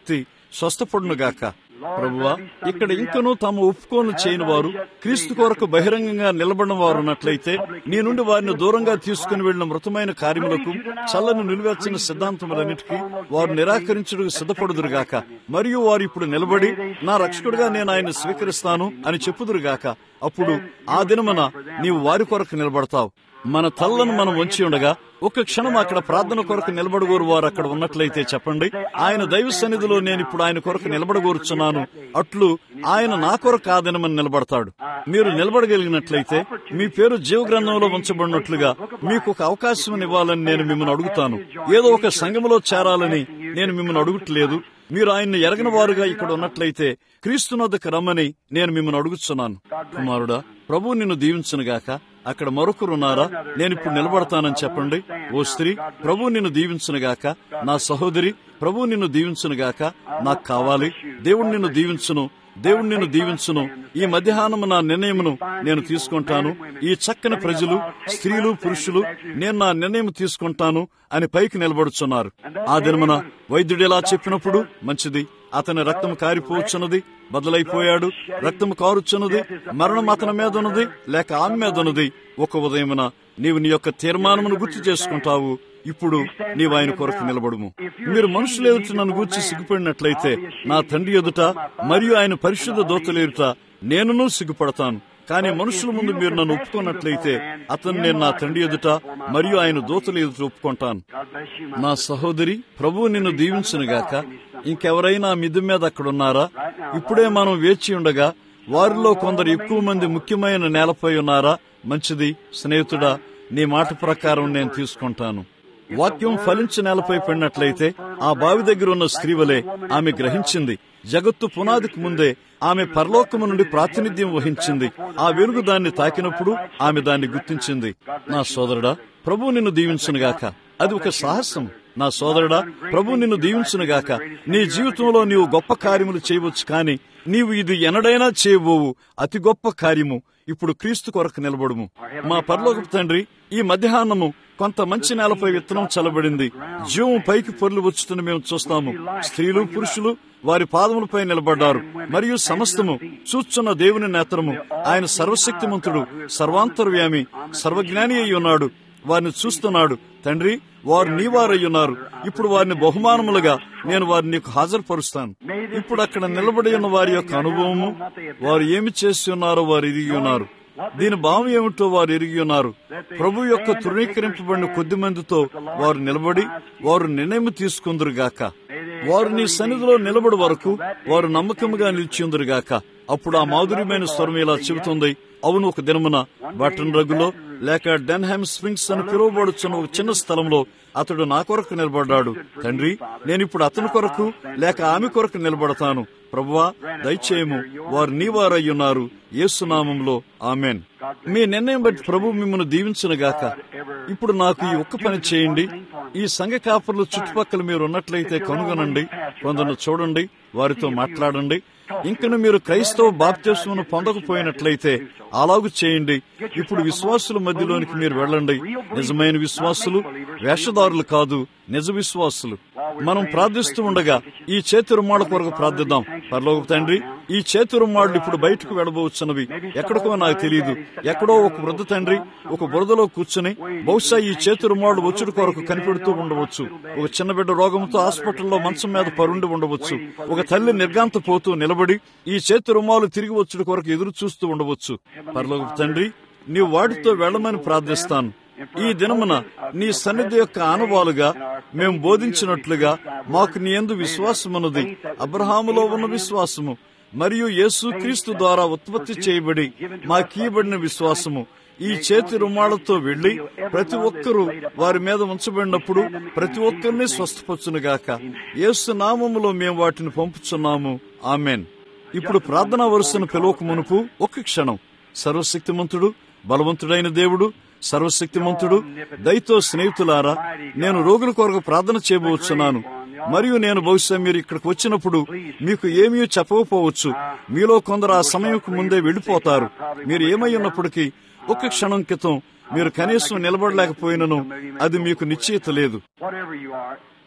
స్వస్థపడునుగాక ప్రభువా ఇక్కడ ఇంకనూ తాము ఒప్పుకోను చేయని వారు క్రీస్తు కొరకు బహిరంగంగా నిలబడిన వారు ఉన్నట్లయితే నీ నుండి వారిని దూరంగా తీసుకుని వెళ్లిన మృతమైన కార్యములకు చల్లని నిలువెచ్చిన సిద్ధాంతములన్నిటికీ వారు నిరాకరించుటకు సిద్ధపడుదురుగాక మరియు వారు ఇప్పుడు నిలబడి నా రక్షకుడిగా నేను ఆయన స్వీకరిస్తాను అని చెప్పుదురుగాక అప్పుడు ఆ దినమున నీవు వారి కొరకు నిలబడతావు మన తల్లను మనం వంచి ఉండగా ఒక క్షణం అక్కడ ప్రార్థన కొరకు నిలబడగోరు వారు అక్కడ ఉన్నట్లయితే చెప్పండి ఆయన దైవ సన్నిధిలో నేను ఇప్పుడు ఆయన కొరకు నిలబడగోరుచున్నాను అట్లు ఆయన నా కొరకు ఆ దినమని నిలబడతాడు మీరు నిలబడగలిగినట్లయితే మీ పేరు జీవగ్రంథంలో ఉంచబడినట్లుగా మీకు ఒక అవకాశం ఇవ్వాలని నేను మిమ్మల్ని అడుగుతాను ఏదో ఒక సంఘములో చేరాలని నేను మిమ్మల్ని అడుగుట్లేదు మీరు ఆయన్ని ఎరగని వారుగా ఇక్కడ ఉన్నట్లయితే క్రీస్తునొద్దకు రమ్మని నేను మిమ్మల్ని అడుగుతున్నాను కుమారుడా ప్రభు నిన్ను దీవించునుగాక అక్కడ మరొకరున్నారా నేను ఇప్పుడు నిలబడతానని చెప్పండి ఓ స్త్రీ ప్రభు నిన్ను దీవించునుగాక నా సహోదరి ప్రభు నిన్ను దీవించునుగాక నాకు కావాలి దేవుడు నిన్ను దీవించును దేవుడు నిన్ను దీవించును ఈ మధ్యాహ్నం నా నిర్ణయమును నేను తీసుకుంటాను ఈ చక్కని ప్రజలు స్త్రీలు పురుషులు నేను నా నిర్ణయం తీసుకుంటాను అని పైకి నిలబడుచున్నారు ఆ దినమున వైద్యుడు ఇలా చెప్పినప్పుడు మంచిది అతని రక్తం కారిపోవచ్చున్నది బదులైపోయాడు రక్తం కారుచున్నది మరణం అతని మీద ఉన్నది లేక ఆమె మీద ఉన్నది ఒక ఉదయమున నీవు నీ యొక్క తీర్మానమును గుర్తు చేసుకుంటావు ఇప్పుడు నీవు ఆయన కొరకు నిలబడుము మీరు మనుషులు ఎదుట నన్ను గూర్చి సిగ్గుపడినట్లయితే నా తండ్రి ఎదుట మరియు ఆయన పరిశుద్ధ దోతలు ఎదుట నేనును సిగ్గుపడతాను కానీ మనుషుల ముందు మీరు నన్ను ఒప్పుకున్నట్లయితే అతను నేను నా తండ్రి ఎదుట మరియు ఆయన దోతలు ఎదుట ఒప్పుకుంటాను నా సహోదరి ప్రభువు నిన్ను దీవించునుగాక ఇంకెవరైనా మిద్దు మీద అక్కడున్నారా ఇప్పుడే మనం వేచి ఉండగా వారిలో కొందరు ఎక్కువ మంది ముఖ్యమైన నేలపై ఉన్నారా మంచిది స్నేహితుడా నీ మాట ప్రకారం నేను తీసుకుంటాను వాక్యం ఫలించి నేలపై పడినట్లయితే ఆ బావి దగ్గర ఉన్న స్త్రీ వలె ఆమె గ్రహించింది జగత్తు పునాదికి ముందే ఆమె పరలోకము నుండి ప్రాతినిధ్యం వహించింది ఆ వెలుగు దాన్ని తాకినప్పుడు ఆమె దాన్ని గుర్తించింది నా సోదరుడా ప్రభు నిన్ను దీవించునుగాక అది ఒక సాహసం నా సోదరుడా ప్రభు నిన్ను దీవించునుగాక నీ జీవితంలో నీవు గొప్ప కార్యములు చేయవచ్చు కాని నీవు ఇది ఎనడైనా చేయబోవు అతి గొప్ప కార్యము ఇప్పుడు క్రీస్తు కొరకు నిలబడుము మా పరలోకపు తండ్రి ఈ మధ్యాహ్నము కొంత మంచి నేలపై విత్తనం చల్లబడింది జీవం పైకి పొర్లు వచ్చుతున్న మేము చూస్తాము స్త్రీలు పురుషులు వారి పాదములపై నిలబడ్డారు మరియు సమస్తము చూచున్న దేవుని నేత్రము ఆయన సర్వశక్తిమంతుడు సర్వాంతర్వ్యామి సర్వజ్ఞాని అయి ఉన్నాడు వారిని చూస్తున్నాడు తండ్రి వారు నీవారై ఉన్నారు ఇప్పుడు వారిని బహుమానములుగా నేను వారిని నీకు హాజరుపరుస్తాను ఇప్పుడు అక్కడ నిలబడి ఉన్న వారి యొక్క అనుభవము వారు ఏమి చేసి ఉన్నారో వారు ఎరిగి ఉన్నారు దీని భావం ఏమిటో వారు ఎరిగి ఉన్నారు ప్రభు యొక్క తృణీకరింపబడిన కొద్ది మందితో వారు నిలబడి వారు నిర్ణయం తీసుకుందరుగాక వారు నీ సన్నిధిలో నిలబడి వరకు వారు నమ్మకముగా నిలిచిందరుగాక అప్పుడు ఆ మాధుర్యమైన స్వరం ఇలా చెబుతుంది అవును ఒక దినమున బటన్ రగ్గులో లేక డెన్హామ్ స్ప్రింగ్స్ అని పిలువబడుచున్న ఒక చిన్న స్థలంలో అతడు నా కొరకు నిలబడ్డాడు తండ్రి నేను ఇప్పుడు అతని కొరకు లేక ఆమె కొరకు నిలబడతాను ప్రభువా దయచేయము వారు నీవారయ్యున్నారు యేసునామంలో ఆమెన్ మీ నిర్ణయం బట్టి ప్రభు మిమ్మల్ని దీవించునుగాక ఇప్పుడు నాకు ఈ ఒక్క పని చేయండి ఈ సంఘ కాపర్లు చుట్టుపక్కల మీరు ఉన్నట్లయితే కనుగొనండి కొందరు చూడండి వారితో మాట్లాడండి ఇంకను మీరు క్రైస్తవ బాప్త్యస్మును పొందకపోయినట్లయితే అలాగు చేయండి ఇప్పుడు విశ్వాసుల మధ్యలోనికి మీరు వెళ్ళండి నిజమైన విశ్వాసులు వేషధారులు కాదు నిజ విశ్వాసులు మనం ప్రార్థిస్తూ ఉండగా ఈ చేతి రుమాళ్ళ కొరకు ప్రార్థిద్దాం పర్లోక తండ్రి ఈ చేతి రుమాళ్ళు ఇప్పుడు బయటకు వెళ్ళబోతున్నవి ఎక్కడికో నాకు తెలియదు ఎక్కడో ఒక వృద్ధ తండ్రి ఒక బురదలో కూర్చుని బహుశా ఈ చేతి రుమాళ్ళు వచ్చుడు కొరకు కనిపెడుతూ ఉండవచ్చు ఒక చిన్న బిడ్డ రోగంతో హాస్పిటల్లో మంచం మీద పరుండి ఉండవచ్చు ఒక తల్లి నిర్గాంత పోతూ నిలబడి ఈ చేతి రుమాలు తిరిగి వచ్చుడు కొరకు ఎదురు చూస్తూ ఉండవచ్చు పర్లోక తండ్రి నీవు వాటితో వెళ్ళమని ప్రార్థిస్తాను ఈ దినమున నీ సన్నిధి యొక్క ఆనవాలుగా మేము బోధించినట్లుగా మాకు నీ ఎందు విశ్వాసమున్నది అబ్రహాములో ఉన్న విశ్వాసము మరియు యేసు క్రీస్తు ద్వారా ఉత్పత్తి చేయబడి మాకీయబడిన విశ్వాసము ఈ చేతి రుమాలతో వెళ్లి ప్రతి ఒక్కరూ వారి మీద ఉంచబడినప్పుడు ప్రతి ఒక్కరిని స్వస్థపచ్చునుగాక యేసు నామములో మేము వాటిని పంపుచున్నాము ఆమెన్ ఇప్పుడు ప్రార్థనా వరుసను పిలువక మునుపు ఒక్క క్షణం సర్వశక్తిమంతుడు బలవంతుడైన దేవుడు సర్వశక్తిమంతుడు దయతో స్నేహితులారా నేను రోగుల కొరకు ప్రార్థన చేయబోతున్నాను మరియు నేను బహుశా మీరు ఇక్కడికి వచ్చినప్పుడు మీకు ఏమీ చెప్పకపోవచ్చు మీలో కొందరు ఆ సమయంకు ముందే వెళ్ళిపోతారు మీరు ఏమై ఉన్నప్పటికీ ఒక క్షణం క్రితం మీరు కనీసం నిలబడలేకపోయినను అది మీకు నిశ్చయిత లేదు Whatever you are,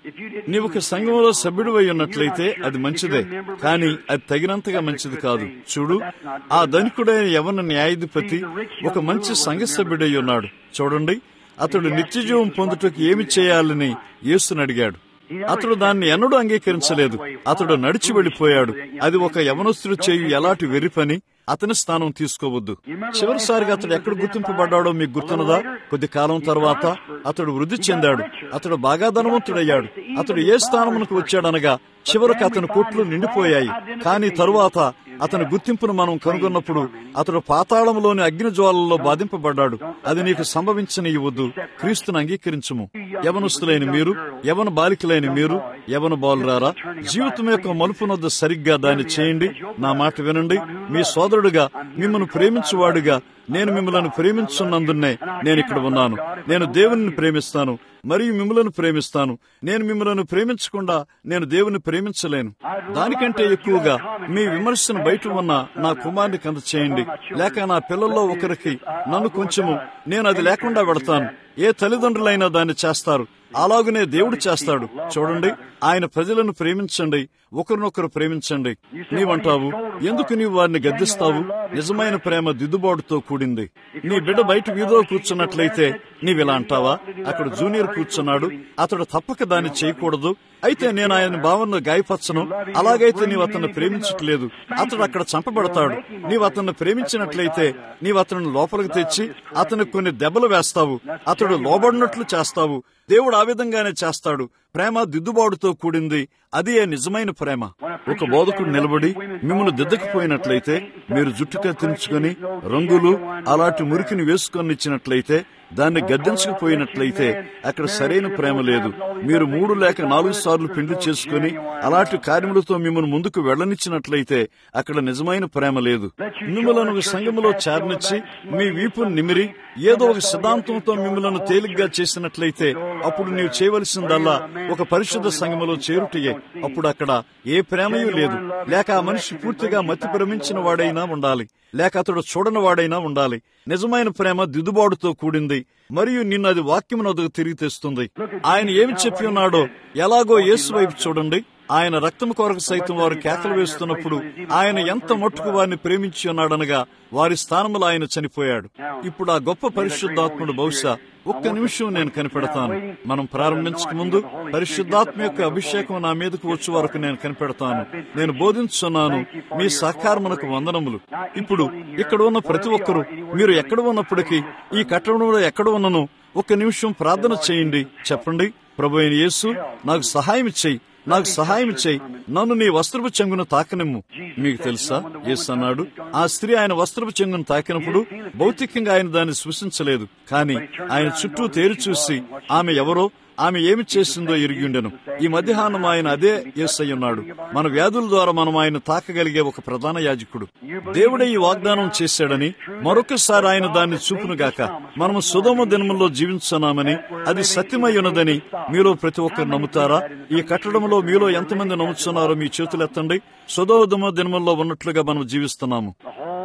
నీవు ఒక సంఘంలో సభ్యుడు అయి ఉన్నట్లయితే అది మంచిదే కానీ అది తగినంతగా మంచిది కాదు చూడు ఆ ధనికుడైన యవన న్యాయాధిపతి ఒక మంచి సంఘ సభ్యుడై ఉన్నాడు చూడండి అతడు నిత్యజీవం పొందుటకు ఏమి చేయాలని యేసుని అడిగాడు అతడు దాన్ని ఎన్నడూ అంగీకరించలేదు అతడు నడిచి వెళ్లిపోయాడు అది ఒక యవనస్తుడు చేయు ఎలాంటి వెర్రి పని అతని స్థానం తీసుకోవద్దు చివరిసారిగా అతడు ఎక్కడ గుర్తింపబడ్డాడో మీకు గుర్తున్నదా కొద్ది కాలం తర్వాత అతడు వృద్ధి చెందాడు అతడు బాగా ధనవంతుడయ్యాడు అతడు ఏ స్థానమునకు వచ్చాడనగా చివరకు అతని కొట్లు నిండిపోయాయి కానీ తరువాత అతని గుర్తింపును మనం కనుగొన్నప్పుడు అతడు పాతాళంలోని అగ్ని జ్వాలల్లో బాధింపబడ్డాడు అది నీకు సంభవించనివ్వద్దు క్రీస్తును అంగీకరించుము యవనస్తులైన మీరు యవన బాలికలైన మీరు యవన బాలురారా జీవితం యొక్క మలుపునొద్ద సరిగ్గా దాన్ని చేయండి నా మాట వినండి మీ సోదరుడుగా మిమ్మల్ని ప్రేమించువాడుగా నేను మిమ్మల్ని ప్రేమించున్నందునే నేను ఇక్కడ ఉన్నాను నేను దేవుని ప్రేమిస్తాను మరియు మిమ్మలను ప్రేమిస్తాను నేను మిమ్మల్ని ప్రేమించకుండా నేను దేవుని ప్రేమించలేను దానికంటే ఎక్కువగా మీ విమర్శను బయట ఉన్న నా కుమారునికి అంత చేయండి లేక నా పిల్లల్లో ఒకరికి నన్ను కొంచెము నేను అది లేకుండా పెడతాను ఏ తల్లిదండ్రులైనా దాన్ని చేస్తారు అలాగనే దేవుడు చేస్తాడు చూడండి ఆయన ప్రజలను ప్రేమించండి ఒకరినొకరు ప్రేమించండి నీవంటావు ఎందుకు నీవు వారిని గద్దిస్తావు నిజమైన ప్రేమ దిద్దుబాటుతో కూడింది నీ బిడ్డ బయట వీధిలో కూర్చున్నట్లయితే నీవిలా అంటావా అక్కడ జూనియర్ కూర్చున్నాడు అతడు తప్పక దాన్ని చేయకూడదు అయితే నేను ఆయన భావనను గాయపరచను అలాగైతే నీవు అతన్ని ప్రేమించట్లేదు అతడు అక్కడ చంపబడతాడు నీవు అతన్ని ప్రేమించినట్లయితే నీవు అతను లోపలికి తెచ్చి అతనికి కొన్ని దెబ్బలు వేస్తావు అతడు లోబడినట్లు చేస్తావు దేవుడు ఆ విధంగానే చేస్తాడు ప్రేమ దిద్దుబాటుతో కూడింది అది ఏ నిజమైన ప్రేమ ఒక బోధకుడు నిలబడి మిమ్మల్ని దిద్దకపోయినట్లయితే మీరు జుట్టు కత్తిరించుకొని రంగులు అలాంటి మురికిని వేసుకొని ఇచ్చినట్లయితే దాన్ని గద్దించకపోయినట్లయితే అక్కడ సరైన ప్రేమ లేదు మీరు మూడు లేక నాలుగు సార్లు పెండ్లి చేసుకుని అలాంటి కార్యములతో మిమ్మల్ని ముందుకు వెళ్లనిచ్చినట్లయితే అక్కడ నిజమైన ప్రేమ లేదు మిమ్మలను సంఘములో చేరనిచ్చి మీ వీపును నిమిరి ఏదో ఒక సిద్ధాంతంతో మిమ్మల్ని తేలిగ్గా చేసినట్లయితే అప్పుడు నీవు చేయవలసిందల్లా ఒక పరిశుద్ధ సంఘములో చేరుటయే అప్పుడు అక్కడ ఏ ప్రేమయూ లేదు లేక ఆ మనిషి పూర్తిగా మతి భ్రమించిన వాడైనా ఉండాలి లేక అతడు చూడని వాడైనా ఉండాలి నిజమైన ప్రేమ దిద్దుబాటుతో కూడింది మరియు నిన్ను అది వాక్యమునొదకు తిరిగి తెస్తుంది ఆయన ఏమి చెప్పి ఉన్నాడో ఎలాగో యేసు వైపు చూడండి ఆయన రక్తం కొరకు సైతం వారు కేకలు వేస్తున్నప్పుడు ఆయన ఎంత మట్టుకు వారిని ప్రేమించి ఉన్నాడనగా వారి స్థానములో ఆయన చనిపోయాడు ఇప్పుడు ఆ గొప్ప పరిశుద్ధాత్ముడు బహుశా ఒక్క నిమిషం నేను కనిపెడతాను మనం ప్రారంభించక ముందు పరిశుద్ధాత్మ యొక్క అభిషేకం నా మీదకు వచ్చే వరకు నేను కనిపెడతాను నేను బోధించున్నాను మీ సహకారమునకు వందనములు ఇప్పుడు ఇక్కడ ఉన్న ప్రతి ఒక్కరూ మీరు ఎక్కడ ఉన్నప్పటికీ ఈ కట్టడంలో ఎక్కడ ఉన్నను ఒక్క నిమిషం ప్రార్థన చేయండి చెప్పండి ప్రభు అయిన యేసు నాకు సహాయం చేయి నాకు సహాయం చేయి నన్ను నీ వస్త్రపు చెంగును తాకనిమ్ము మీకు తెలుసా యేసు అన్నాడు ఆ స్త్రీ ఆయన వస్త్రపు చెంగును తాకినప్పుడు భౌతికంగా ఆయన దాన్ని స్పృశించలేదు కానీ ఆయన చుట్టూ తేరి చూసి ఆమె ఎవరో ఆమె ఏమి చేసిందో ఎరిగిండెను ఈ మధ్యాహ్నం ఆయన అదే యేసై ఉన్నాడు మన వ్యాధుల ద్వారా మనం ఆయన తాకగలిగే ఒక ప్రధాన యాజకుడు దేవుడే ఈ వాగ్దానం చేశాడని మరొకసారి ఆయన దాన్ని చూపునుగాక మనము సుధమ దినములో జీవించున్నామని అది సత్యమై ఉన్నదని మీలో ప్రతి ఒక్కరు నమ్ముతారా ఈ కట్టడంలో మీలో ఎంతమంది నమ్ముతున్నారో మీ చేతులు ఎత్తండి సుధోదమ దినముల్లో ఉన్నట్లుగా మనం జీవిస్తున్నాము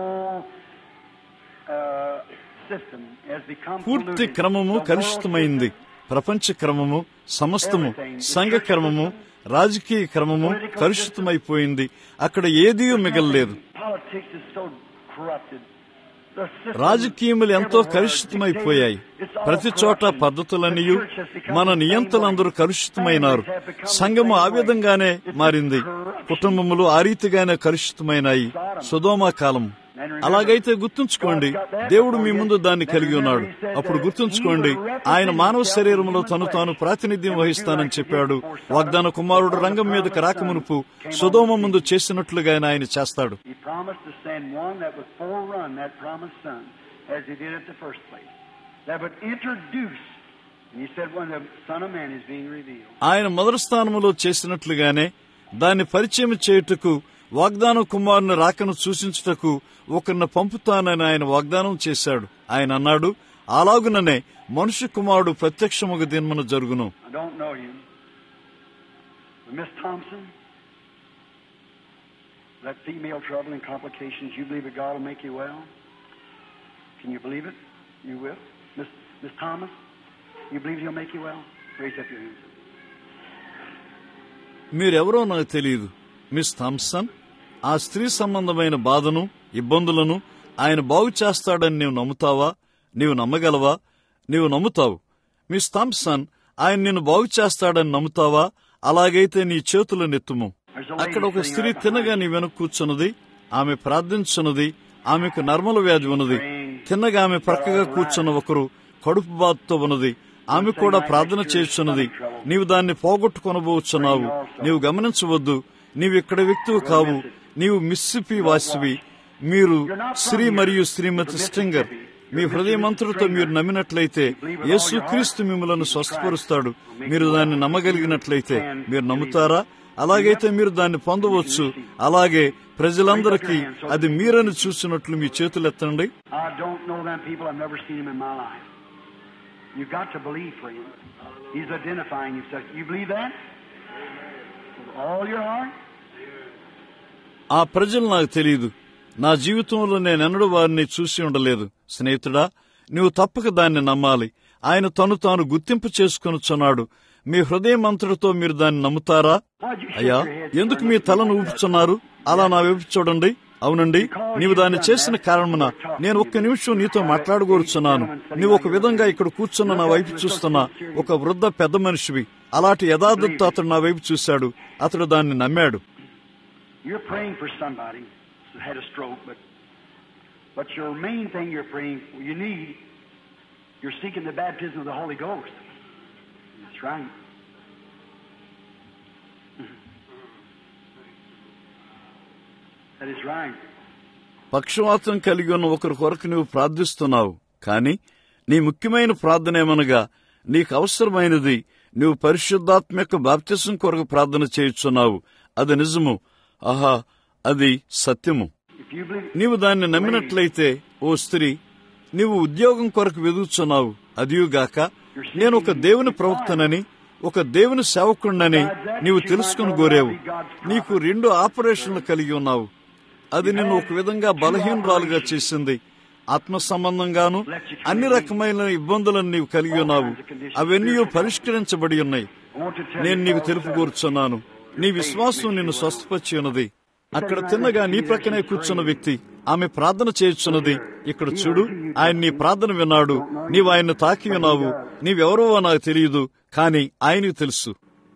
పూర్తి క్రమము కలుషితమైంది ప్రపంచ క్రమము సమస్తము సంఘ క్రమము రాజకీయ క్రమము కలుషితమైపోయింది అక్కడ ఏదీ మిగలలేదు రాజకీయములు ఎంతో కలుషితమైపోయాయి ప్రతి చోట పద్ధతులన్నీయు మన నియంతలందరూ కలుషితమైనారు సంఘము ఆ విధంగానే మారింది కుటుంబములు ఆ రీతిగానే కలుషితమైనాయి సుధోమా కాలం అలాగైతే గుర్తుంచుకోండి దేవుడు మీ ముందు దాన్ని కలిగి ఉన్నాడు అప్పుడు గుర్తుంచుకోండి ఆయన మానవ శరీరంలో తను తాను ప్రాతినిధ్యం వహిస్తానని చెప్పాడు వాగ్దాన కుమారుడు రంగం మీదకి రాకమునుపు సుధోమ ముందు చేసినట్లుగా ఆయన చేస్తాడు ఆయన మొదటి స్థానంలో చేసినట్లుగానే దాన్ని పరిచయం చేయుటకు వాగ్దానం కుమారుని రాకను సూచించుటకు ఒకరిని పంపుతానని ఆయన వాగ్దానం చేశాడు ఆయన అన్నాడు అలాగుననే మనుష్య కుమారుడు ప్రత్యక్షముగ దిన్మను జరుగును That female trouble and complications, you believe that God will make you well? Can you believe it? You will? Miss, Miss Thomas, you believe He'll make you well? Raise up your hands. మీరెవరో నాకు తెలియదు miss Thomson ఆ స్త్రీ సంబంధమైన బాధను ఇబ్బందులను ఆయన బాగు చేస్తాడని నీవు నమ్ముతావా నీవు నమ్మగలవా నీవు నమ్ముతావు మిస్ థామ్సన్ ఆయన నిన్ను బాగు చేస్తాడని నమ్ముతావా అలాగైతే నీ చేతులు నెత్తుము అక్కడ ఒక స్త్రీ తినగా నీ వెనుక కూర్చున్నది ఆమె ప్రార్థించున్నది ఆమెకు నర్మల వ్యాధి ఉన్నది తిన్నగా ఆమె ప్రక్కగా కూర్చున్న ఒకరు కడుపు బాధతో ఉన్నది ఆమె కూడా ప్రార్థన చేస్తున్నది నీవు దాన్ని పోగొట్టుకొనబోచున్నావు నీవు గమనించవద్దు నీవు ఇక్కడ వ్యక్తివి కావు నీవు మిస్సిపి వాసివి మీరు శ్రీ మరియు శ్రీమతి స్టింగర్ మీ హృదయమంతులతో మీరు నమ్మినట్లయితే యేసుక్రీస్తు మిమ్మలను స్వస్థపరుస్తాడు మీరు దాన్ని నమ్మగలిగినట్లయితే మీరు నమ్ముతారా అలాగైతే మీరు దాన్ని పొందవచ్చు అలాగే ప్రజలందరికీ అది మీరని చూసినట్లు మీ చేతులు ఎత్తండి I don't know them people. I've never seen them in my life. You've got to believe for him. He's identifying himself. You believe that? With all your heart? ఆ ప్రజలు నాకు తెలియదు నా జీవితంలో నేనెన్నడూ వారిని చూసి ఉండలేదు స్నేహితుడా నీవు తప్పక దాన్ని నమ్మాలి ఆయన తను తాను గుర్తింపు చేసుకొనుచున్నాడు మీ హృదయమంతుడితో మీరు దాన్ని నమ్ముతారా Why'd you shake అయ్యా your head? ఎందుకు మీ తలను ఊపుచున్నారు అలా నా వైపు చూడండి అవునండి నీవు దాన్ని చేసిన కారణమున నేను ఒక్క నిమిషం నీతో మాట్లాడగోరుచున్నాను నీవు ఒక విధంగా ఇక్కడ కూర్చున్న నా వైపు చూస్తున్న ఒక వృద్ధ పెద్ద మనిషివి అలాంటి యథార్థత అతడు నా వైపు చూశాడు అతడు దాన్ని నమ్మాడు You're praying for somebody who had a stroke, but but your main thing you're praying for, you need, you're seeking the baptism of the Holy Ghost. That's right. That is right. పక్షవాతం కలిగి ఉన్న ఒకరి కొరకు నువ్వు ప్రార్థిస్తున్నావు కాని నీ ముఖ్యమైన ప్రార్థన ఏమనగా నీకు అవసరమైనది నువ్వు పరిశుద్ధాత్మ యొక్క బాప్తిసం కొరకు ప్రార్థన చేయుచున్నావు అది నిజము ఆహా అది సత్యము If you believe, నీవు దాన్ని నమ్మినట్లయితే ఓ స్త్రీ నీవు ఉద్యోగం కొరకు వెదుగుచున్నావు అదియుగాక నేను ఒక దేవుని ప్రవక్తనని ఒక దేవుని సేవకుడినని నీవు తెలుసుకుని కోరావు నీకు రెండు ఆపరేషన్లు కలిగి ఉన్నావు అది నిన్ను ఒక విధంగా బలహీనరాలుగా చేసింది ఆత్మ సంబంధంగాను అన్ని రకమైన ఇబ్బందులను నీవు కలిగి ఉన్నావు అవన్నీ పరిష్కరించబడి ఉన్నాయి I want to tell నేను you, నీకు folks, తెలుపు that కూర్చున్నాను నీ విశ్వాసం నిన్ను స్వస్థపరిచి ఉన్నది అక్కడ తిన్నగా నీ ప్రక్కనే కూర్చున్న వ్యక్తి ఆమె ప్రార్థన చేయుచున్నది ఇక్కడ చూడు ఆయన నీ ప్రార్థన విన్నాడు నీవు ఆయన్ను తాకి ఉన్నావు నీవెవరో నాకు తెలియదు కాని ఆయనకు తెలుసు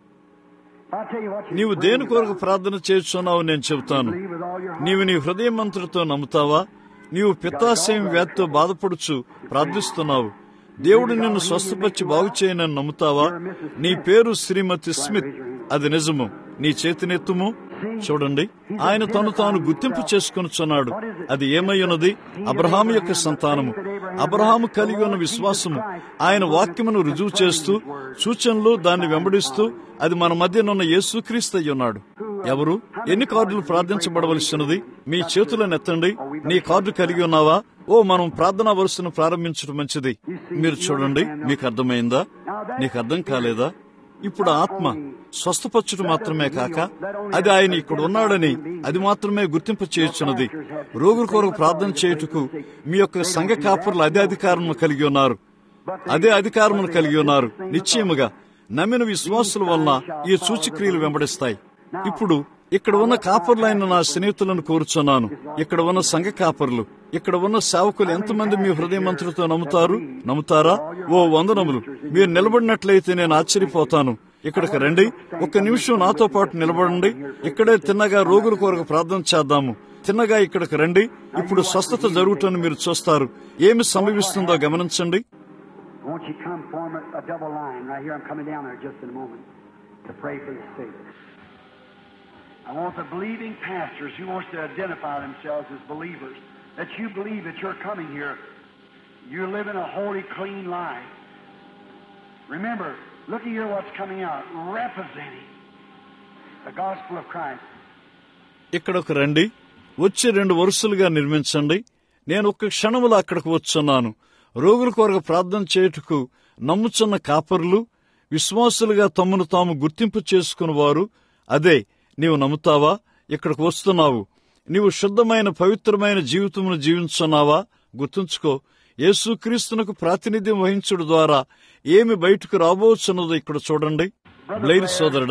I'll tell you what you నీవు దేని కొరకు ప్రార్థన చేయుచున్నావు నేను చెబుతాను believe with all your heart. నీవు నీ హృదయమంతుడితో నమ్ముతావా నీవు పిత్తాశయం వ్యాధితో బాధపడుచు ప్రార్థిస్తున్నావు దేవుడు నిన్ను స్వస్థపరిచి బాగు చేయనని నమ్ముతావా నీ పేరు శ్రీమతి స్మిత్ అది నిజము నీ చేతినెత్తుము చూడండి ఆయన తను తాను గుర్తింపు చేసుకొనుచున్నాడు అది ఏమై ఉన్నది అబ్రహాము యొక్క సంతానము అబ్రహాము కలిగి ఉన్న విశ్వాసము ఆయన వాక్యమును రుజువు చేస్తూ సూచనలు దాన్ని వెంబడిస్తూ అది మన మధ్యనున్న యేసుక్రీస్తు అయి ఉన్నాడు ఎవరు ఎన్ని కార్డులు ప్రార్థించబడవలసినది మీ చేతులను ఎత్తండి నీ కార్డు కలిగి ఉన్నావా ఓ మనం ప్రార్థనా వరుసను ప్రారంభించడం మంచిది మీరు చూడండి మీకు అర్థమైందా నీకు అర్థం కాలేదా ఇప్పుడు ఆత్మ స్వస్థపరచుడు మాత్రమే కాక అది ఆయన ఇక్కడ ఉన్నాడని అది మాత్రమే గుర్తింపు చేయుచున్నది రోగుల కొరకు ప్రార్థన చేయుటకు మీ యొక్క సంఘ కాపురులు అదే అధికారము కలిగి ఉన్నారు అదే అధికారమును కలిగి ఉన్నారు నిశ్చయముగా నమ్మిన విశ్వాసుల వలన ఈ సూచక్రియలు వెంబడిస్తాయి ఇప్పుడు ఇక్కడ ఉన్న కాపర్లైన నా స్నేహితులను కోరుచున్నాను ఇక్కడ ఉన్న సంఘ కాపర్లు ఇక్కడ ఉన్న సేవకులు ఎంతమంది మీ హృదయమంతులతో నమ్ముతారు నమ్ముతారా ఓ వందనములు మీరు నిలబడినట్లయితే నేను ఆశ్చర్యపోతాను ఇక్కడికి రండి ఒక్క నిమిషం నాతో పాటు నిలబడండి ఇక్కడే తిన్నగా రోగుల కొరకు ప్రార్థన చేద్దాము తిన్నగా ఇక్కడికి రండి ఇప్పుడు స్వస్థత జరుగుతుందని మీరు చూస్తారు ఏమి సంభవిస్తుందో గమనించండి Won't you come form a, a double line right here? I'm coming down there just in a moment to pray for the sick. I want the believing pastors who wants to identify themselves as believers that you believe that you're coming here. You're living a holy, clean life. Remember, look at here what's coming out, representing the gospel of Christ. ఇక్కడకు రండి వచ్చి రెండు వరుసలుగా నిర్మించండి నేను ఒక్క క్షణములో అక్కడికి వచ్చున్నాను రోగుల కొరకు ప్రార్థన చేయుటకు నమ్ముచున్న కాపరులు విశ్వాసులుగా తమను తాము గుర్తింపు చేసుకుని వారు అదే నీవు నమ్ముతావా ఇక్కడికి వస్తున్నావు నీవు శుద్ధమైన పవిత్రమైన జీవితమును జీవించున్నావా గుర్తుంచుకో యేసుక్రీస్తునకు ప్రాతినిధ్యం వహించుడు ద్వారా ఏమి బయటకు రాబోచున్నదో ఇక్కడ చూడండి బ్లైర్ సోదరుడా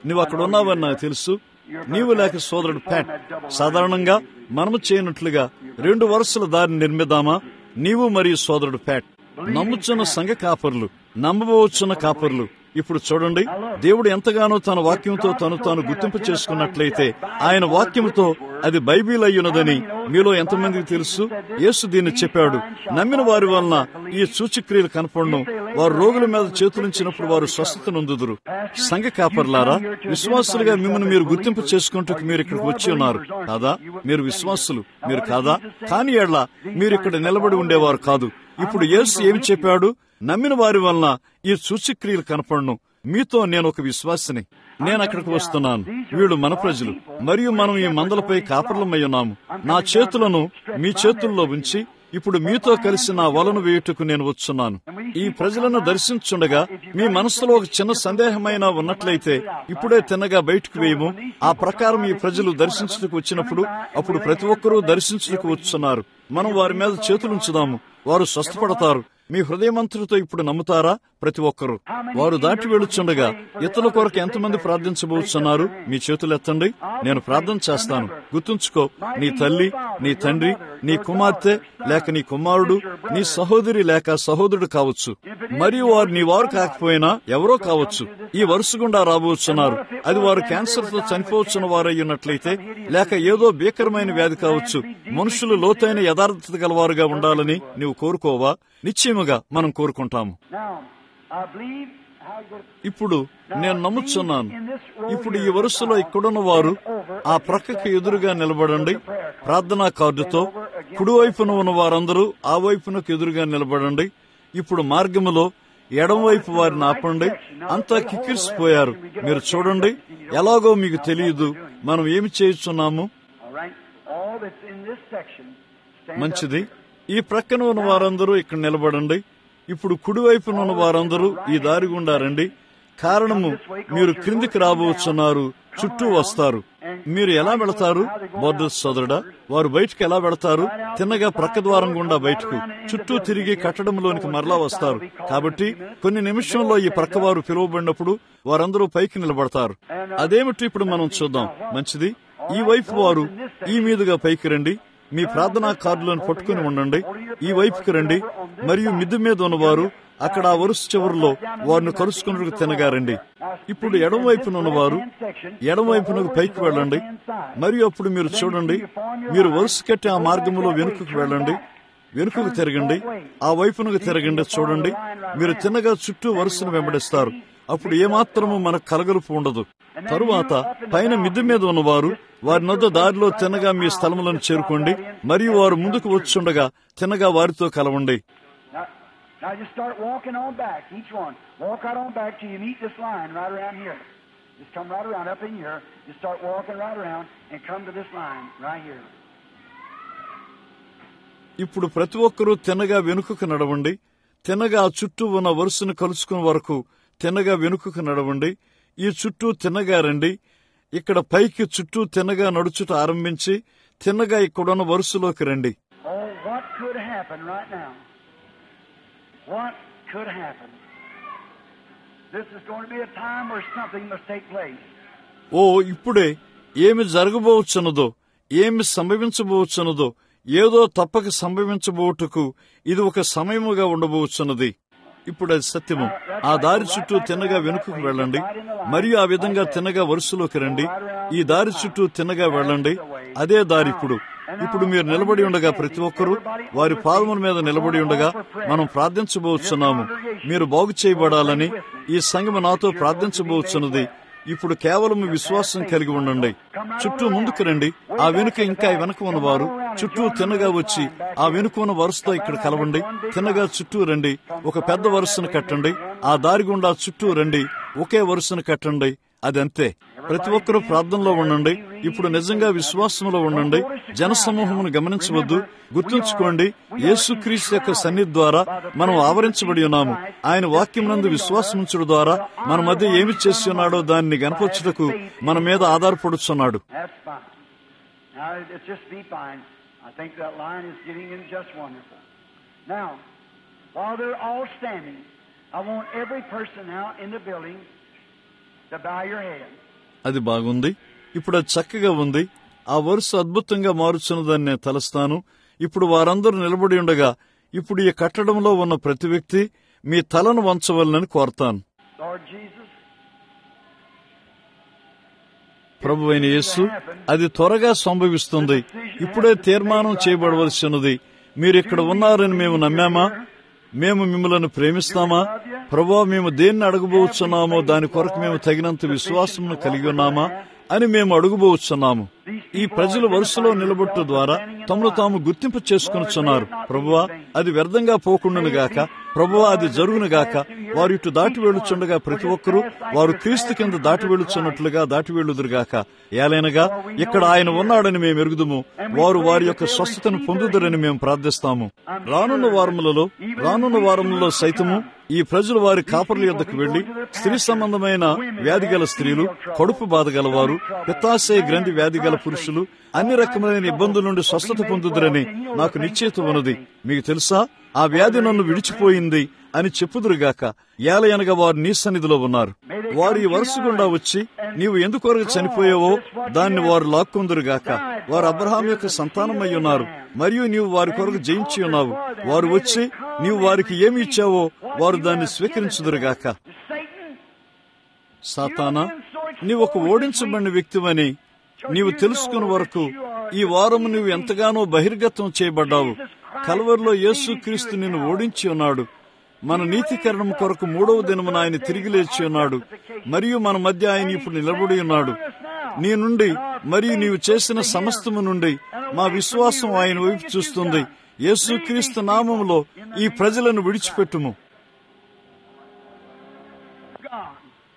నువ్వు అక్కడ ఉన్నావని నాకు తెలుసు నీవు లేక సోదరుడు ప్యాట్ సాధారణంగా మనము చేయనట్లుగా రెండు వరుసల దారిని నిర్మిద్దామా నీవు మరియు సోదరుడు ప్యాట్ నమ్ముచున్న సంఘ కాపర్లు నమ్మవచ్చున్న కాపర్లు ఇప్పుడు చూడండి దేవుడు ఎంతగానో తన వాక్యంతో తను తాను గుర్తింపు చేసుకున్నట్లయితే ఆయన వాక్యంతో అది బైబిల్ అయ్యున్నదని మీలో ఎంతమందికి తెలుసు యేసు దీన్ని చెప్పాడు నమ్మిన వారి వలన ఈ సూచక్రియలు కనపడను వారు రోగుల మీద చేతులుంచినప్పుడు వారు స్వస్థత నొందుదురు సంఘ కాపర్లారా విశ్వాసులుగా మిమ్మల్ని మీరు గుర్తింపు చేసుకుంటూ మీరు ఇక్కడికి వచ్చి ఉన్నారు కాదా మీరు విశ్వాసులు మీరు కాదా కాని ఎడ్ల మీరు ఇక్కడ నిలబడి ఉండేవారు కాదు ఇప్పుడు యేసు ఏమి చెప్పాడు నమ్మిన వారి వలన ఈ సూచక్రియలు కనపడను మీతో నేను ఒక విశ్వాసిని నేను అక్కడికి వస్తున్నాను వీళ్ళు మన ప్రజలు మరియు మనం ఈ మందలపై కాపర్లమై ఉన్నాము నా చేతులను మీ చేతుల్లో ఉంచి ఇప్పుడు మీతో కలిసి నా వలను వేయుటకు నేను వచ్చున్నాను ఈ ప్రజలను దర్శించుండగా మీ మనసులో ఒక చిన్న సందేహమైనా ఉన్నట్లయితే ఇప్పుడే తిన్నగా బయటకు వేయము ఆ ప్రకారం ఈ ప్రజలు దర్శించుటకు వచ్చినప్పుడు అప్పుడు ప్రతి ఒక్కరూ దర్శించుటకు వచ్చున్నారు మనం వారి మీద చేతులుంచుదాము వారు స్వస్థపడతారు మీ హృదయమంతులతో ఇప్పుడు నమ్ముతారా ప్రతి ఒక్కరూ వారు దాటి వెళుచుండగా ఇతరుల కొరకు ఎంతమంది ప్రార్థించబోతున్నారు మీ చేతులు ఎత్తండి నేను ప్రార్థన చేస్తాను గుర్తుంచుకో నీ తల్లి నీ తండ్రి నీ కుమార్తె లేక నీ కుమారుడు నీ సహోదరి లేక సహోదరుడు కావచ్చు మరియు వారు నీ వారు కాకపోయినా ఎవరో కావచ్చు ఈ వరుస గుండా రాబోతున్నారు అది వారు క్యాన్సర్ తో చనిపోవచ్చున్న వారై ఉన్నట్లయితే లేక ఏదో భీకరమైన వ్యాధి కావచ్చు మనుషులు లోతైన యథార్థత గలవారుగా ఉండాలని నీవు కోరుకోవా నిశ్చయముగా మనం కోరుకుంటాము ఇప్పుడు నేను నమ్ముచున్నాను ఇప్పుడు ఈ వరుసలో ఇక్కడున్న వారు ఆ ప్రక్కకి ఎదురుగా నిలబడండి ప్రార్థనా కార్డుతో కుడివైపున ఉన్న వారందరూ ఆ వైపునకు ఎదురుగా నిలబడండి ఇప్పుడు మార్గములో ఎడమవైపు వారిని ఆపండి అంతా కిక్కిరిసిపోయారు మీరు చూడండి ఎలాగో మీకు తెలియదు మనం ఏమి చేయుచున్నాము మంచిది ఈ ప్రక్కన ఉన్న వారందరూ ఇక్కడ నిలబడండి ఇప్పుడు కుడివైపున ఉన్న వారందరూ ఈ దారి గుండా రండి కారణము మీరు క్రిందికి రాబోతున్నారు చుట్టూ వస్తారు మీరు ఎలా వెళతారు బోర్డర్స్ సోదరుడా వారు బయటకు ఎలా వెళతారు తిన్నగా ప్రక్క ద్వారం గుండా బయటకు చుట్టూ తిరిగి కట్టడంలోనికి మరలా వస్తారు కాబట్టి కొన్ని నిమిషంలో ఈ ప్రక్క వారు పిలువబడినప్పుడు వారందరూ పైకి నిలబడతారు అదేమిటి ఇప్పుడు మనం చూద్దాం మంచిది ఈ వైపు వారు ఈ మీదుగా పైకి రండి మీ ప్రార్థనా కార్డులను పట్టుకుని ఉండండి ఈ వైపుకి రండి మరియు మిద్దు మీద ఉన్నవారు అక్కడ ఆ వరుస చివరిలో వారిని కలుసుకున్నట్టుకు తినగారండి ఇప్పుడు ఎడం వైపున ఉన్నవారు ఎడం వైపునకు పైకి వెళ్ళండి మరియు అప్పుడు మీరు చూడండి మీరు వరుస కట్టి ఆ మార్గంలో వెనుకకు వెళ్ళండి వెనుకకు తిరగండి ఆ వైపునకు తిరగండి చూడండి మీరు తిన్నగా చుట్టూ వరుసను వెంబడిస్తారు అప్పుడు ఏమాత్రము మనకు కలగలుపు ఉండదు తరువాత పైన మిద్దె మీద ఉన్నవారు వారి నొద్ద దారిలో తిన్నగా మీ స్థలములను చేరుకోండి మరియు వారు ముందుకు వచ్చుండగా తిన్నగా వారితో కలవండి Now just start walking on back, each one. Walk right on back till you meet this line right around here. Just come right around up in here. Just start walking right around and come to this line right here. ఇప్పుడు ప్రతి ఒక్కరూ తిన్నగా వెనుకకు నడవండి తిన్నగా ఆ చుట్టూ ఉన్న వరుసను కలుసుకున్న వరకు తిన్నగా వెనుకకు నడవండి ఈ చుట్టూ తిన్నగా రండి ఇక్కడ పైకి చుట్టూ తిన్నగా నడుచుట ఆరంభించి తిన్నగా ఇక్కడున్న వరుసలోకి రండి Oh, what could happen right now? What could happen? This is going to be a time where something must take place. ఓ ఇప్పుడే ఏమి జరగబోవచ్చున్నదో ఏమి సంభవించబోవచ్చున్నదో ఏదో తప్పక సంభవించబోటుకు ఇది ఒక సమయముగా ఉండబోవచ్చున్నది ఇప్పుడు అది సత్యము ఆ దారి చుట్టూ తిన్నగా వెనుకకు వెళ్ళండి మరియు ఆ విధంగా తిన్నగా వరుసలోకి రండి ఈ దారి చుట్టూ తిన్నగా వెళ్ళండి అదే దారి ఇప్పుడు ఇప్పుడు మీరు నిలబడి ఉండగా ప్రతి ఒక్కరూ వారి పాదముల మీద నిలబడి ఉండగా మనం ప్రార్థించబోతున్నాము మీరు బాగు చేయబడాలని ఈ సంఘము నాతో ప్రార్థించబోతున్నది ఇప్పుడు కేవలం విశ్వాసం కలిగి ఉండండి చుట్టూ ముందుకు రండి ఆ వెనుక ఇంకా వెనుక ఉన్నవారు చుట్టూ తిన్నగా వచ్చి ఆ వెనుక ఉన్న వరుసతో ఇక్కడ కలవండి తిన్నగా చుట్టూ రండి ఒక పెద్ద వరుసను కట్టండి ఆ దారి గుండా చుట్టూ రండి ఒకే వరుసను కట్టండి అదంతే ప్రతి ఒక్కరూ ప్రార్థనలో ఉండండి ఇప్పుడు నిజంగా విశ్వాసంలో ఉండండి జనసమూహమును గమనించవద్దు గుర్తుంచుకోండి యేసుక్రీస్తు యొక్క సన్నిధి ద్వారా మనం ఆవరించబడి ఉన్నాము ఆయన వాక్యం నందు విశ్వాసముంచడం ద్వారా మన మధ్య ఏమి చేసి ఉన్నాడో దాన్ని గనపరచుటకు మన మీద ఆధారపడుచున్నాడు That's fine. Now, it's just be fine. I think that line is getting in just wonderful. Now, while they're all standing, I want every person out in the building to bow your head. అది బాగుంది ఇప్పుడు అది చక్కగా ఉంది ఆ వరుస అద్భుతంగా మారుచున్నదని నేను తలస్తాను ఇప్పుడు వారందరూ నిలబడి ఉండగా ఇప్పుడు ఈ కట్టడంలో ఉన్న ప్రతి వ్యక్తి మీ తలను వంచవలనని కోరతాను Lord Jesus, ప్రభు అయిన యేసు అది త్వరగా సంభవిస్తుంది ఇప్పుడే తీర్మానం చేయబడవలసి ఉన్నది మీరు ఇక్కడ ఉన్నారని మేము నమ్మామా మేము మిమ్మల్ని ప్రేమిస్తామా ప్రభా మేము దేన్ని అడగబోచున్నామో దాని కొరకు మేము తగినంత విశ్వాసమును కలిగి ఉన్నామా అని మేము అడుగుబోచున్నాము ఈ ప్రజలు వరుసలో నిలబొట్టు ద్వారా తమను తాము గుర్తింపు చేసుకునిచున్నారు ప్రభువా అది వ్యర్థంగా పోకుండాను గాక ప్రభువా అది జరుగును గాక వారు ఇటు దాటి వెళుచుండగా ప్రతి ఒక్కరూ వారు క్రీస్తు కింద దాటి వెళుచున్నట్లుగా దాటి వెళ్ళుదురుగాక ఏలైనగా ఇక్కడ ఆయన ఉన్నాడని మేము ఎరుగుదుము వారు వారి యొక్క స్వస్థతను పొందుదరని మేము ప్రార్థిస్తాము రానున్న వారములలో రానున్న వారములలో సైతము ఈ ప్రజలు వారి కాపర్ల యొద్దకు వెళ్లి స్త్రీ సంబంధమైన వ్యాధి గల స్త్రీలు కడుపు బాధ గలవారు పిత్తాశయ గ్రంథి వ్యాధి గల పురుషులు అన్ని రకమైన ఇబ్బందుల నుండి స్వస్థత పొందుదురని నాకు నిశ్చయిత ఉన్నది మీకు తెలుసా ఆ వ్యాధి నన్ను విడిచిపోయింది అని చెప్పుదురుగాక ఏలయనగా వారు నీ సన్నిధిలో ఉన్నారు వారు ఈ వరుస గుండా వచ్చి నీవు ఎందుకొరకు చనిపోయావో దాన్ని వారు లాక్కొందురుగాక వారు అబ్రహాం యొక్క సంతానమై ఉన్నారు మరియు నీవు వారి కొరకు జయించి ఉన్నావు వారు వచ్చి నీవు వారికి ఏమి ఇచ్చావో వారు దాన్ని స్వీకరించుదురుగాక Satan, సాతానా నీవు ఒక ఓడించబడిన వ్యక్తివని నీవు తెలుసుకున్న వరకు ఈ వారము నువ్వు ఎంతగానో బహిర్గతం చేయబడ్డావు కలవరిలో యేసుక్రీస్తు నిన్ను ఓడించి ఉన్నాడు మన నీతికరణం కొరకు మూడవ దినమున ఆయన తిరిగి లేచి ఉన్నాడు మరియు మన మధ్య ఆయన ఇప్పుడు నిలబడి ఉన్నాడు నీ నుండి మరియు నీవు చేసిన సమస్తము నుండి మా విశ్వాసం ఆయన వైపు చూస్తుంది యేసుక్రీస్తు నామములో ఈ ప్రజలను విడిచిపెట్టుము God.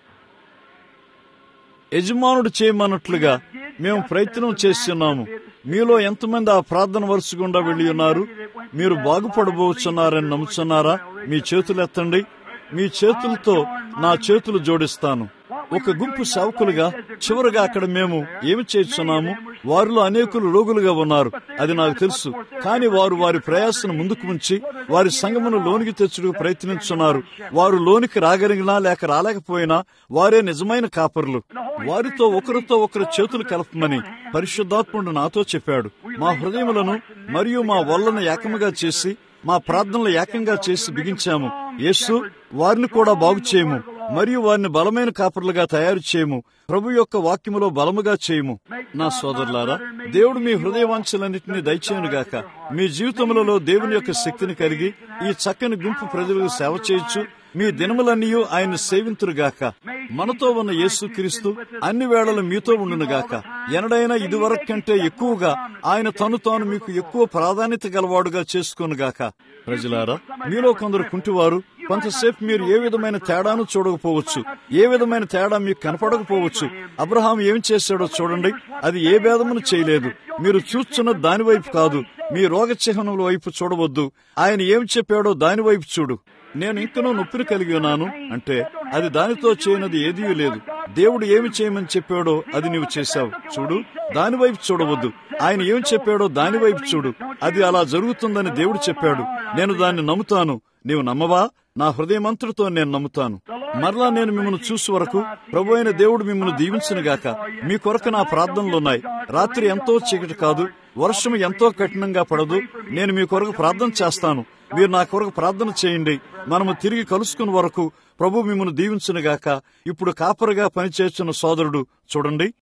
యజమానుడు చేయమన్నట్లుగా మేము ప్రయత్నం చేస్తున్నాము మీలో ఎంతమంది ఆ ప్రార్థన వరుస గుండా వెళ్ళి ఉన్నారు మీరు బాగుపడబోచున్నారని నమ్ముచున్నారా మీ చేతులు ఎత్తండి మీ చేతులతో నా చేతులు జోడిస్తాను ఒక గుంపు సేవకులుగా చివరగా అక్కడ మేము ఏమి చేస్తున్నాము వారిలో అనేకులు రోగులుగా ఉన్నారు అది నాకు తెలుసు కానీ వారు వారి ప్రయాసను ముందుకు ఉంచి వారి సంగమును లోనికి తెచ్చుటకు ప్రయత్నించున్నారు వారు లోనికి రాగలిగినా లేక రాలేకపోయినా వారే నిజమైన కాపరులు వారితో ఒకరితో ఒకరు చేతులు కలపమని పరిశుద్ధాత్ముడు నాతో చెప్పాడు మా హృదయములను మరియు మా వల్లను ఏకముగా చేసి మా ప్రార్థనలు ఏకంగా చేసి బిగించాము యేసు వారిని కూడా బాగు చేయము మరియు వారిని బలమైన కాపర్లుగా తయారు చేయము ప్రభు యొక్క వాక్యములో బలముగా చేయము నా సోదరులారా దేవుడు మీ హృదయ వాంఛలన్నింటినీ దయచేయునుగాక మీ జీవితములలో దేవుని యొక్క శక్తిని కలిగి ఈ చక్కని గుంపు ప్రజలకు సేవ చేయొచ్చు మీ దినములన్నీ ఆయన సేవింతురుగాక మనతో ఉన్న యేసుక్రీస్తు అన్ని వేళలు మీతో ఉండునుగాక ఎనడైనా ఇదివరకు కంటే ఎక్కువగా ఆయన తను తాను మీకు ఎక్కువ ప్రాధాన్యత గలవాడుగా చేసుకొనుగాక ప్రజలారా మీలో కొందరు కుంటివారు కొంతసేపు మీరు ఏ విధమైన తేడాను చూడకపోవచ్చు ఏ విధమైన తేడా మీకు కనపడకపోవచ్చు అబ్రహాం ఏం చేశాడో చూడండి అది ఏ భేదమును చేయలేదు మీరు చూస్తున్న దాని వైపు కాదు మీ రోగ చిహ్నముల వైపు చూడవద్దు ఆయన ఏం చెప్పాడో దాని వైపు చూడు నేను ఇంకనూ నొప్పిని కలిగి ఉన్నాను అంటే అది దానితో చేయనది ఏదీ లేదు దేవుడు ఏమి చేయమని చెప్పాడో అది నీవు చేశావు చూడు దాని వైపు చూడవద్దు ఆయన ఏం చెప్పాడో దాని వైపు చూడు అది అలా జరుగుతుందని దేవుడు చెప్పాడు నేను దాన్ని నమ్ముతాను నీవు నమ్మవా నా హృదయమంతుడితో నేను నమ్ముతాను మరలా నేను మిమ్మల్ని చూసి వరకు ప్రభు అయిన దేవుడు మిమ్మల్ని దీవించునుగాక మీ కొరకు నా ప్రార్థనలున్నాయి రాత్రి ఎంతో చీకటి కాదు వర్షం ఎంతో కఠినంగా పడదు నేను మీ కొరకు ప్రార్థన చేస్తాను మీరు నా కొరకు ప్రార్థన చేయండి మనము తిరిగి కలుసుకున్న వరకు ప్రభు మిమ్మల్ని దీవించునుగాక ఇప్పుడు కాపరిగా పనిచేస్తున్న సోదరుడు చూడండి